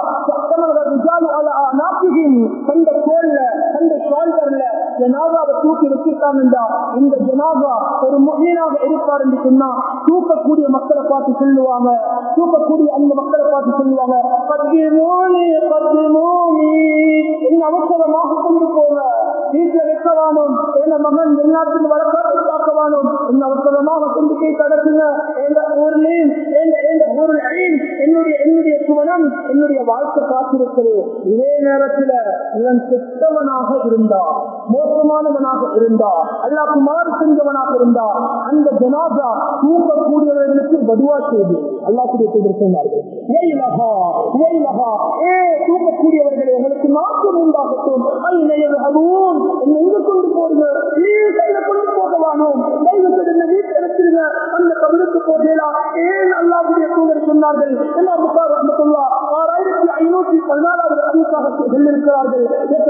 கண்ட கோல்ல கண்ட ஷால்டர்ல ஜனாதாவை தூக்கி வச்சுட்டாங்கண்டா இந்த ஜனாதா ஒரு முகீனாக இருப்பார் என்று சொன்னா தூக்கக்கூடிய மக்களை பார்த்து சொல்லுவாங்க தூக்கக்கூடிய அந்த மக்களை பார்த்து சொல்லுவாங்க பத்திமோனி பத்திமோனி என்ன அவசரமாக கொண்டு போங்க வீட்டுல வைக்க வேணும் என் மகன் வெளிநாட்டில் வழக்காட்டு பார்க்க வேணும் என்ன அவசரமாக கொண்டு போய் தடுக்குங்க எந்த ஊர்லையும் எந்த ஊரில் என்னுடைய என்னுடைய சுவனம் என்னுடைய வாழ்க்கை காத்திருக்கிறது இதே நேரத்தில் இவன் செத்தவனாக இருந்தா மோசமானவனாக இருந்தா அல்லா குமார் செஞ்சவனாக இருந்தா அந்த ஜனாதா தூக்கக்கூடியவர்களுக்கு பதுவா செய்து அல்லாஹுடைய தூதர் சொன்னார்கள் ஒயிலகா ஒயிலகா ஏ தூக்கக்கூடியவர்களே உங்களுக்கு நாட்டம் உண்டாகட்டும் ஐநயதும் என்னை எங்க கொண்டு போடுங்க கையில கொண்டு போக வேணும் தெய்வத்தில் என்ன வீட்டில் வச்சிருங்க அந்த கவிழுக்கு போகலா ஏன் அல்லாஹுடைய தூதர் சொன்னார்கள் என்ன புகார் ரஹமத்துல்லா ஆறாயிரத்தி ஐநூத்தி பதினாலாவது அதிகாக சொல்லியிருக்கிறார்கள்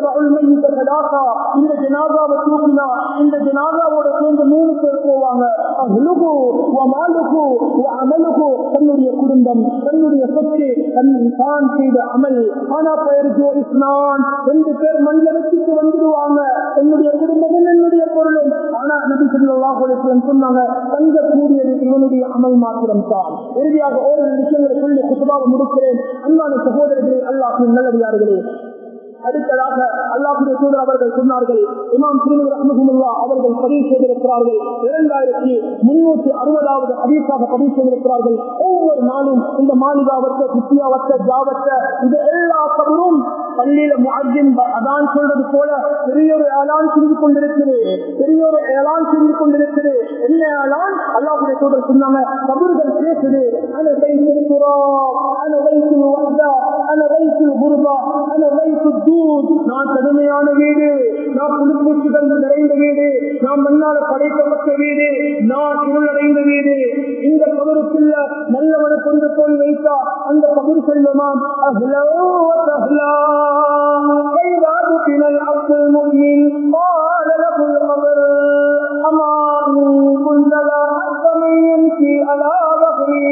இந்த ஜனாதாவை தூக்கினா இந்த ஜனாதாவோட சேர்ந்து மூணு பேர் போவாங்க அஹ்லுகு வ மாலுகு வ அமலுகு தன்னுடைய குடும்பம் தன்னுடைய சொத்து தன் தான் செய்த அமல் ஆனா பெயருக்கு இஸ்லான் ரெண்டு பேர் மண்ணில் வச்சுட்டு வந்துடுவாங்க என்னுடைய குடும்பமும் என்னுடைய பொருளும் ஆனா நபி ஸல்லல்லாஹு அலைஹி வஸல்லம் சொன்னாங்க தங்கக்கூடியது இவனுடைய அமல் மாத்திரம் தான் இறுதியாக ஓரிரு விஷயங்களை சொல்லி குத்துபாவை முடிக்கிறேன் அன்பான சகோதரர்களே அல்லாஹ் நல்லடியார்களே அடுத்ததாக அல்லாஹுடைய தூதர் அவர்கள் சொன்னார்கள் இமாம் திருமதி ரஹமதுல்லா அவர்கள் பதிவு செய்திருக்கிறார்கள் இரண்டாயிரத்தி முன்னூத்தி அறுபதாவது அதிகமாக பதிவு செய்திருக்கிறார்கள் ஒவ்வொரு நாளும் இந்த மாளிகாவற்ற குத்தியாவற்ற ஜாவற்ற இது எல்லா கபரும் பள்ளியில முஅஜின் அதான் சொல்றது போல பெரிய ஒரு ஏலான் செஞ்சு கொண்டிருக்கிறது பெரிய ஒரு ஏலான் செஞ்சு கொண்டிருக்கிறது என்ன ஏலான் அல்லாஹுடைய தூதர் சொன்னாங்க கபர்கள் பேசுது அன வைத்து சுரா அன வைத்து வஹ்தா அன வைத்து குர்பா அன வைத்து தூத் நான் கடுமையான வீடு நாம் புதுப்பூச்சிகள் நிறைந்த வீடு நாம் மண்ணால் படைக்கப்பட்ட வீடு நான் இருளடைந்த வீடு இந்த கபருக்குள்ள நல்லவனை கொண்டு போய் வைத்தா அந்த கபரு செல்வமாம் அஹ்லோ வதஹ்லா فإذا دفن العبد المؤمن قال له القبر أما إن كنت لا حق من يمشي على ظهري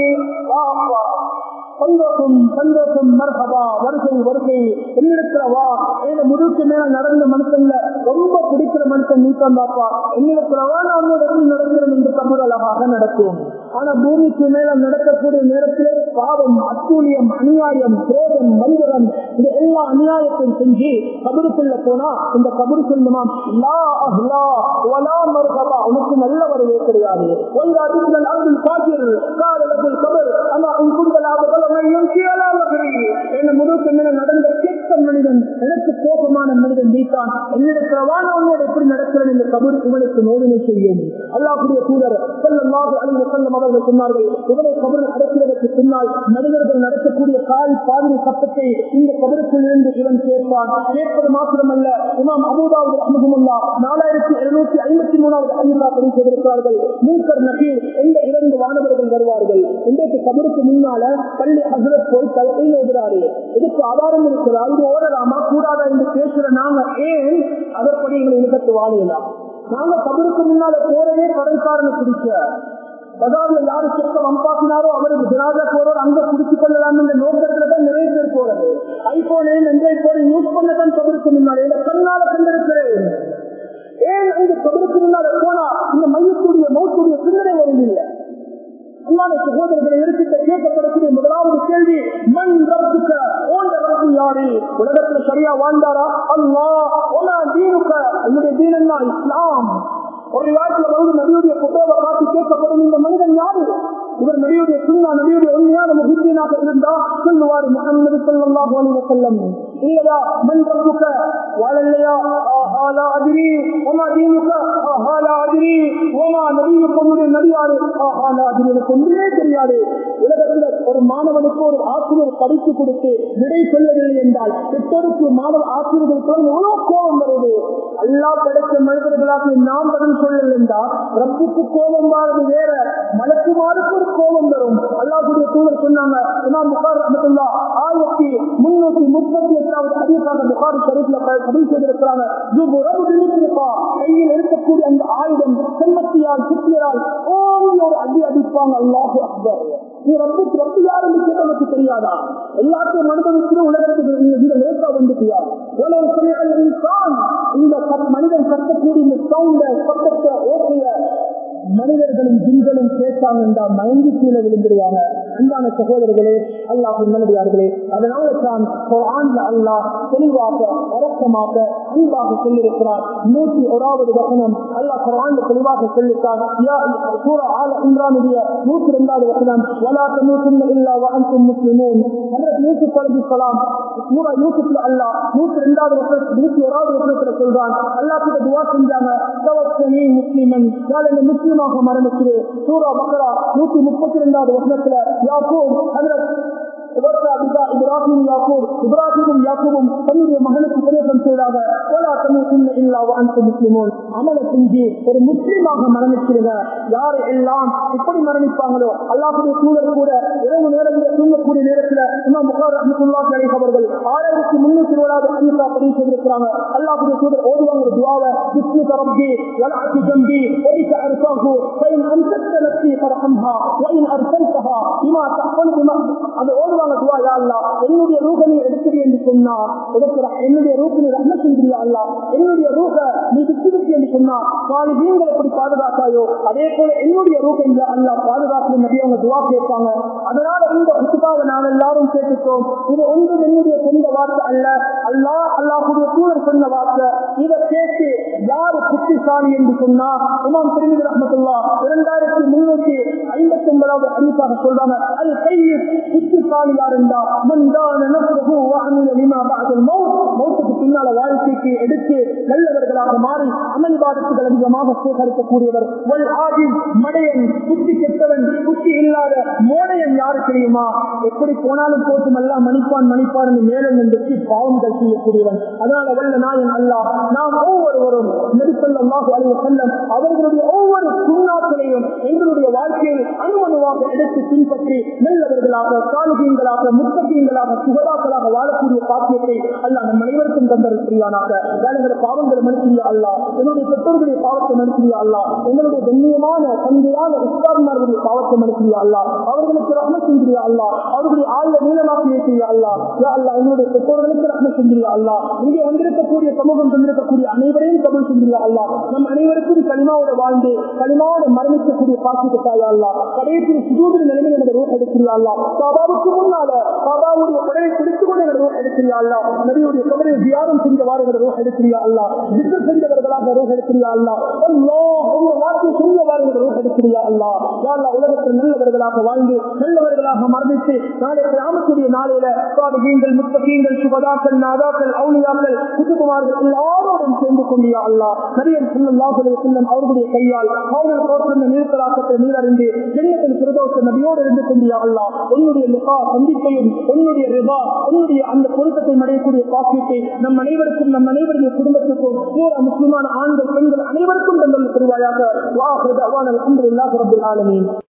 சந்தோஷம் சந்தோஷம் மர்ஹபா வருகை வருகை என்னிடத்துலவா என்ன முதுக்கு மேல நடந்த மனுஷன்ல ரொம்ப பிடிக்கிற மனுஷன் நீக்கம் பாப்பா என்னிடத்துலவா நான் உன்னோட நடக்கிறேன் என்று தமிழ் அழகாக நடக்கும் ஆனா பூமிக்கு மேல நடக்கக்கூடிய நேரத்திலே பாவம் அத்தூழியம் அநியாயம் குரோதம் மனிதரம் இந்த எல்லா அநியாயத்தையும் செஞ்சு கபருக்குள்ள போனா இந்த கபரு சொல்லுமாம் லா அஹ்லா வலா மர்ஹபா உனக்கு நல்ல வரவே கிடையாது ஒரு அதிர்ந்தல் அருள் காஜிர் காலத்தில் கபர் ஆனா உன் குந்தலாக என்ன முழுக்க மேல நடந்த கேட்க மனிதன் எனக்கு கோபமான மனிதன் நீத்தான் என்னிடத்திலவான உன்னோட எப்படி நடக்கிறது இந்த கபர் இவனுக்கு நோவினை செய்யும் அல்லாஹுடைய தூதர் செல்லமாக அழிவு செல்லும் அவர்கள் சொன்னார்கள் இவனை கபர் அடைக்கிறதற்கு பின்னால் மனிதர்கள் நடக்கக்கூடிய கால் பாதிரி சத்தத்தை இந்த கபருக்குள் இருந்து இவன் கேட்பான் கேட்பது மாத்திரமல்ல இமாம் அபூதாவது அமுகமுல்லா நாலாயிரத்தி எழுநூத்தி ஐம்பத்தி மூணாவது ஐநூறா பதிவு செய்திருக்கிறார்கள் மூக்கர் நகீர் எந்த இரண்டு வானவர்கள் வருவார்கள் இன்றைக்கு கபருக்கு முன்னால பள்ளி ஹசரத் போய் தலையில் எதிராரு இதுக்கு ஆதாரம் இருக்கிறா இது ஓடலாமா கூடாதா என்று பேசுற நாங்க ஏன் அதற்படி எங்களை இழுக்கத்து வாழலாம் நாங்க கபருக்கு முன்னால போறதே கடற்காரனை பிடிக்க பஜார்ல யாரு செக்க வம்பாக்கினாரோ அவருக்கு ஜனாதா போறோம் அங்க குடிச்சு கொள்ளலாம் என்ற நோக்கத்துல தான் நிறைய பேர் போறது ஐபோனே ஆண்ட்ராய்ட் போன யூஸ் பண்ணதான் கபருக்கு முன்னால இந்த கண்ணால கண்டிருக்கிறேன் ஏன் அந்த கபருக்கு முன்னால போனா இந்த மையக்கூடிய மௌத்துடைய சிந்தனை வருவதில்லை அல்லாத சகோதரர்களை எடுத்துக்க கேட்கப்படக்கூடிய முதலாவது கேள்வி மண் ரப்புக்க ஓண்ட ரப்பு யாரு உலகத்துல சரியா வாழ்ந்தாரா அல்லா ஒன்னா தீனுக்க என்னுடைய தீனன்னா இஸ்லாம் ஒரு வாய்ப்புல வந்து நபியுடைய புத்தகத்தை காட்டி கேட்கப்படும் இந்த மனிதன் யாரு இவர் நபியுடைய சுண்ணா நபியுடைய உண்மையான முகித்தீனாக இருந்தா சொல்லுவார் முகமது சல்லாஹு அலைஹி வஸல்லம் இல்லையா மண் ரப்புக்க வாழலையா ஆஹாலா அதிரி ஒமா தீனுக்க ஆஹாலா அதிரி ஒமா நபியுக்கு உன்னுடைய நபியாரு ஆஹாலா அதிரி எனக்கு ஒன்றுமே தெரியாது உலகத்தில் ஒரு மாணவனுக்கு ஒரு ஆசிரியர் படித்து கொடுத்து விடை சொல்லவில்லை என்றால் பெற்றோருக்கு மாணவ ஆசிரியர்களுக்கு எவ்வளவு கோபம் வருது எல்லா படைத்த மனிதர்களாக நாம் பதில் சொல்லல் என்றால் ரப்புக்கு கோபம் வாரது வேற மலக்குமாருக்கு ஒரு கோபம் வரும் அல்லாஹுடைய தூதர் சொன்னாங்க இமாம் புகார் ரஹமத்துல்லா ஆயிரத்தி முன்னூத்தி முப்பத்தி எட்டாவது அதிகமாக புகாரி ஷரீஃப்ல பதிவு செய்திருக்கிறாங்க கையில் இருக்கக்கூடிய அந்த ஆயுதம் செம்மத்தியால் சுத்தியால் ஓங்கி ஒரு அடி அடிப்பாங்க அல்லாஹு அக்பர் நீ ரப்புக்கு ரப்பு யார் என்று கேட்ட உனக்கு தெரியாதா எல்லாத்தையும் அனுபவித்து உலகத்துக்கு இந்த லேசா வந்துட்டியா உலகம் சொல்லிகள் இன்சான் இந்த மனிதன் கட்டக்கூடிய இந்த சவுண்ட சத்தத்தை ஓட்டிய மனிதர்களும் ஜின்களும் கேட்டாங்க என்றால் மயங்கி கீழே விழுந்துருவாங்க அன்பான சகோதரர்களே அல்லாஹ் நல்லடியார்களே அதனால தான் ஆண்ல அல்லாஹ் தெளிவாக இறக்கமாக அன்பாக சொல்லியிருக்கிறார் நூற்றி ஓராவது வசனம் அல்லாஹ் குரான்ல தெளிவாக சொல்லிட்டார் சூரா ஆல இம்ரானுடைய நூற்றி இரண்டாவது வசனம் ولا تموتن الا وانتم مسلمون ஹஜ்ரத் யூசுப் அலைஹிஸ்ஸலாம் சூரா யூசுப்ல அல்லாஹ் நூற்றி இரண்டாவது வசனம் நூற்றி ஓராவது வசனத்துல சொல்றான் அல்லாஹ் கிட்ட துஆ செஞ்சாங்க தவக்கனி முஸ்லிமன் நான் இந்த முஸ்லிமாக மரணிக்கிறேன் சூரா பக்ரா நூற்றி முப்பத்தி இரண்டாவது வசனத்துல யாக்கூப் ஹஜ்ரத் இப்ராஹிம் யாக்கூப் இப்ராஹிமும் யாக்கூபும் தன்னுடைய மகனுக்கு உபதேசம் செய்தாங்க முஸ்லிமோன் அமல செஞ்சு ஒரு முஸ்லீமாக மரணிச்சிருங்க யாரு எல்லாம் இப்படி மரணிப்பாங்களோ அல்லாஹுடைய தூதர் கூட இரவு நேரத்தில் தூங்கக்கூடிய நேரத்தில் இமாம் புகார் ரஹமத்துல்லா அலைஹி அவர்கள் ஆயிரத்தி முன்னூத்தி இருபதாவது அனிதா பதிவு செய்திருக்கிறாங்க அல்லாஹுடைய தூதர் ஓடுவாங்க ஒரு துவாவை பிஸ்மி ரப்பி வலஅத்தி ஜம்பி வலிக அர்சாஹு ஃபைன் அன்சத்த நஃப்ஸி ஃபர்ஹம்ஹா வஇன் அர்சல்தஹா பிமா தஹ்ஃபல் பிமா அது ஓடுவாங்க துவா யா அல்லாஹ் என்னுடைய ரூஹை நீ எடுக்கிறீ என்று சொன்னா எடுக்கிற என்னுடைய ரூஹை நீ ரஹ்மத் செஞ்சிரியா அல்லாஹ் என்னுடைய ரூஹை நீ விட்டு விட்டு என்று சொன்னா சாலிஹீன்களை எப்படி பாதுகாத்தாயோ அதே போல என்னுடைய ரூஹை இல்ல அல்லாஹ் பாதுகாத்து நபி அவங்க துவா கேட்பாங்க அதனால இந்த குத்துபாவை நாம் எல்லாரும் கேட்டுட்டோம் இது ஒன்று என்னுடைய சொந்த வார்த்தை அல்ல அல்லாஹ் அல்லாஹுடைய தூதர் சொன்ன வார்த்தை இதை கேட்டு யாரு புத்திசாலி என்று சொன்னா இமாம் திருமதி ரஹமத்துல்லா இரண்டாயிரத்தி முன்னூத்தி ஐம்பத்தி ஒன்பதாவது அறிவிப்பாக சொல்றாங்க அது கையில் புத்திசாலி யார் என்றா மந்தான நஃப்ஸஹு வஅமில லிமா பஅதல் மௌத் மௌத்துக்கு பின்னால வாழ்க்கைக்கு எடுத்து நல்லவர்களாக மாறி அமல் பாதத்துகள் அதிகமாக சேகரிக்கக்கூடியவர் வல் ஆஜில் மடையன் புத்தி கெட்டவன் புத்தி இல்லாத மோடையன் யாரு தெரியுமா எப்படி போனாலும் போட்டும் எல்லாம் மணிப்பான் மணிப்பான் மேலும் என்று பாவங்கள் செய்யக்கூடியவன் அதனால வல்ல நாயன் அல்லாஹ் நாம் ஒவ்வொரு நபிசல்லாஹு அலைஹி வஸல்லம் அவர்களுடைய ஒவ்வொரு சுண்ணாக்களையும் எங்களுடைய வாழ்க்கையில் அணுவணுவாக எடுத்து பின்பற்றி நல்லவர்களாக சாலிகீங்களாக முத்தகீங்களாக சுகதாக்களாக வாழக்கூடிய பாக்கியத்தை அல்லாஹ் நம் அனைவருக்கும் தந்திருக்கிறானாக வேலைகளை பாவங்களை மனுஷியா அல்லா என்னுடைய பெற்றோர்களுடைய பாவத்தை மனுஷியா அல்லா எங்களுடைய கண்ணியமான தந்தையான உஸ்தாத்மார்களுடைய பாவத்தை மனுஷியா அல்லா அவர்களுக்கு ரஹ்ம செஞ்சியா அல்லா அவர்களுடைய ஆழ்ந்த நீளமாக்கி வைக்கிறியா அல்லா யா அல்லா என்னுடைய பெற்றோர்களுக்கு ரஹ்ம செஞ்சியா அல்லா இங்கே வந்திருக்கக்கூடிய சமூகம் தந்திருக்கக்கூடிய அனைவரையும் தமிழ் செஞ்சியா அல்லா நம் அனைவருக்கும் களிமாவோட வாழ்ந்து களிமாவோட மரணிக்கக்கூடிய பாக்கியத்தை தாயா அல்லா கடைசி சுதூரின் நிலைமையில் எங்களை ரூட் எடுக்கிறியா அல்லா பாபாவுக்கு முன்னால பாபாவுடைய கடையை பிடித்துக் கொண்டு எங்களை ரூட் எடுக்கிறியா அல்லா நபியுடைய கபரை தியானம் செஞ்சவாறு எங்களை ரூட் எடுக்கிறியா அல்லா விட்டு செஞ்சவர்களாக ரூட் எடுக்கிறியா அல்லா அல்லாஹ் உங்க வார்த்தை செஞ்சவாறு எங்களை ரூட் எடுக்கிறியா அல்லா யா அல்லா உலகத்தில் நல்லவர்களாக வாழ்ந்து நல்லவர்களாக மரணித்து நாளை கிராமத்துடைய நாளையில சாதிகீங்கள் முத்தகீங்கள் சுபதாக்கள் நாதாக்கள் அவுளியாக்கள் குதுகுமார்கள் எல்லாரோடும் சேர்ந்து கொண்டியா அல்லா நபியன் செல்லும் செல்லும் அவர்களுடைய கையால் அவர்கள் போட்டிருந்த நீர்த்தலாக்கத்தை நீரறிந்து ஜென்னத்தின் பிரதோஷ நபியோடு இருந்து கொண்டியா அல்லா உன்னுடைய லுகா சந்திப்பையும் உன்னுடைய ரிபா உன்னுடைய அந்த பொருத்தத்தை அடையக்கூடிய பாக்கியத்தை நம் அனைவருக்கும் நம் அனைவருடைய குடும்பத்துக்கும் பூரா முஸ்லிமான ஆண்கள் பெண்கள் அனைவருக்கும் தங்கள் பெறுவாயாக வா அல்ஹம்துலில்லாஹி ரப்பில் ஆலமீன்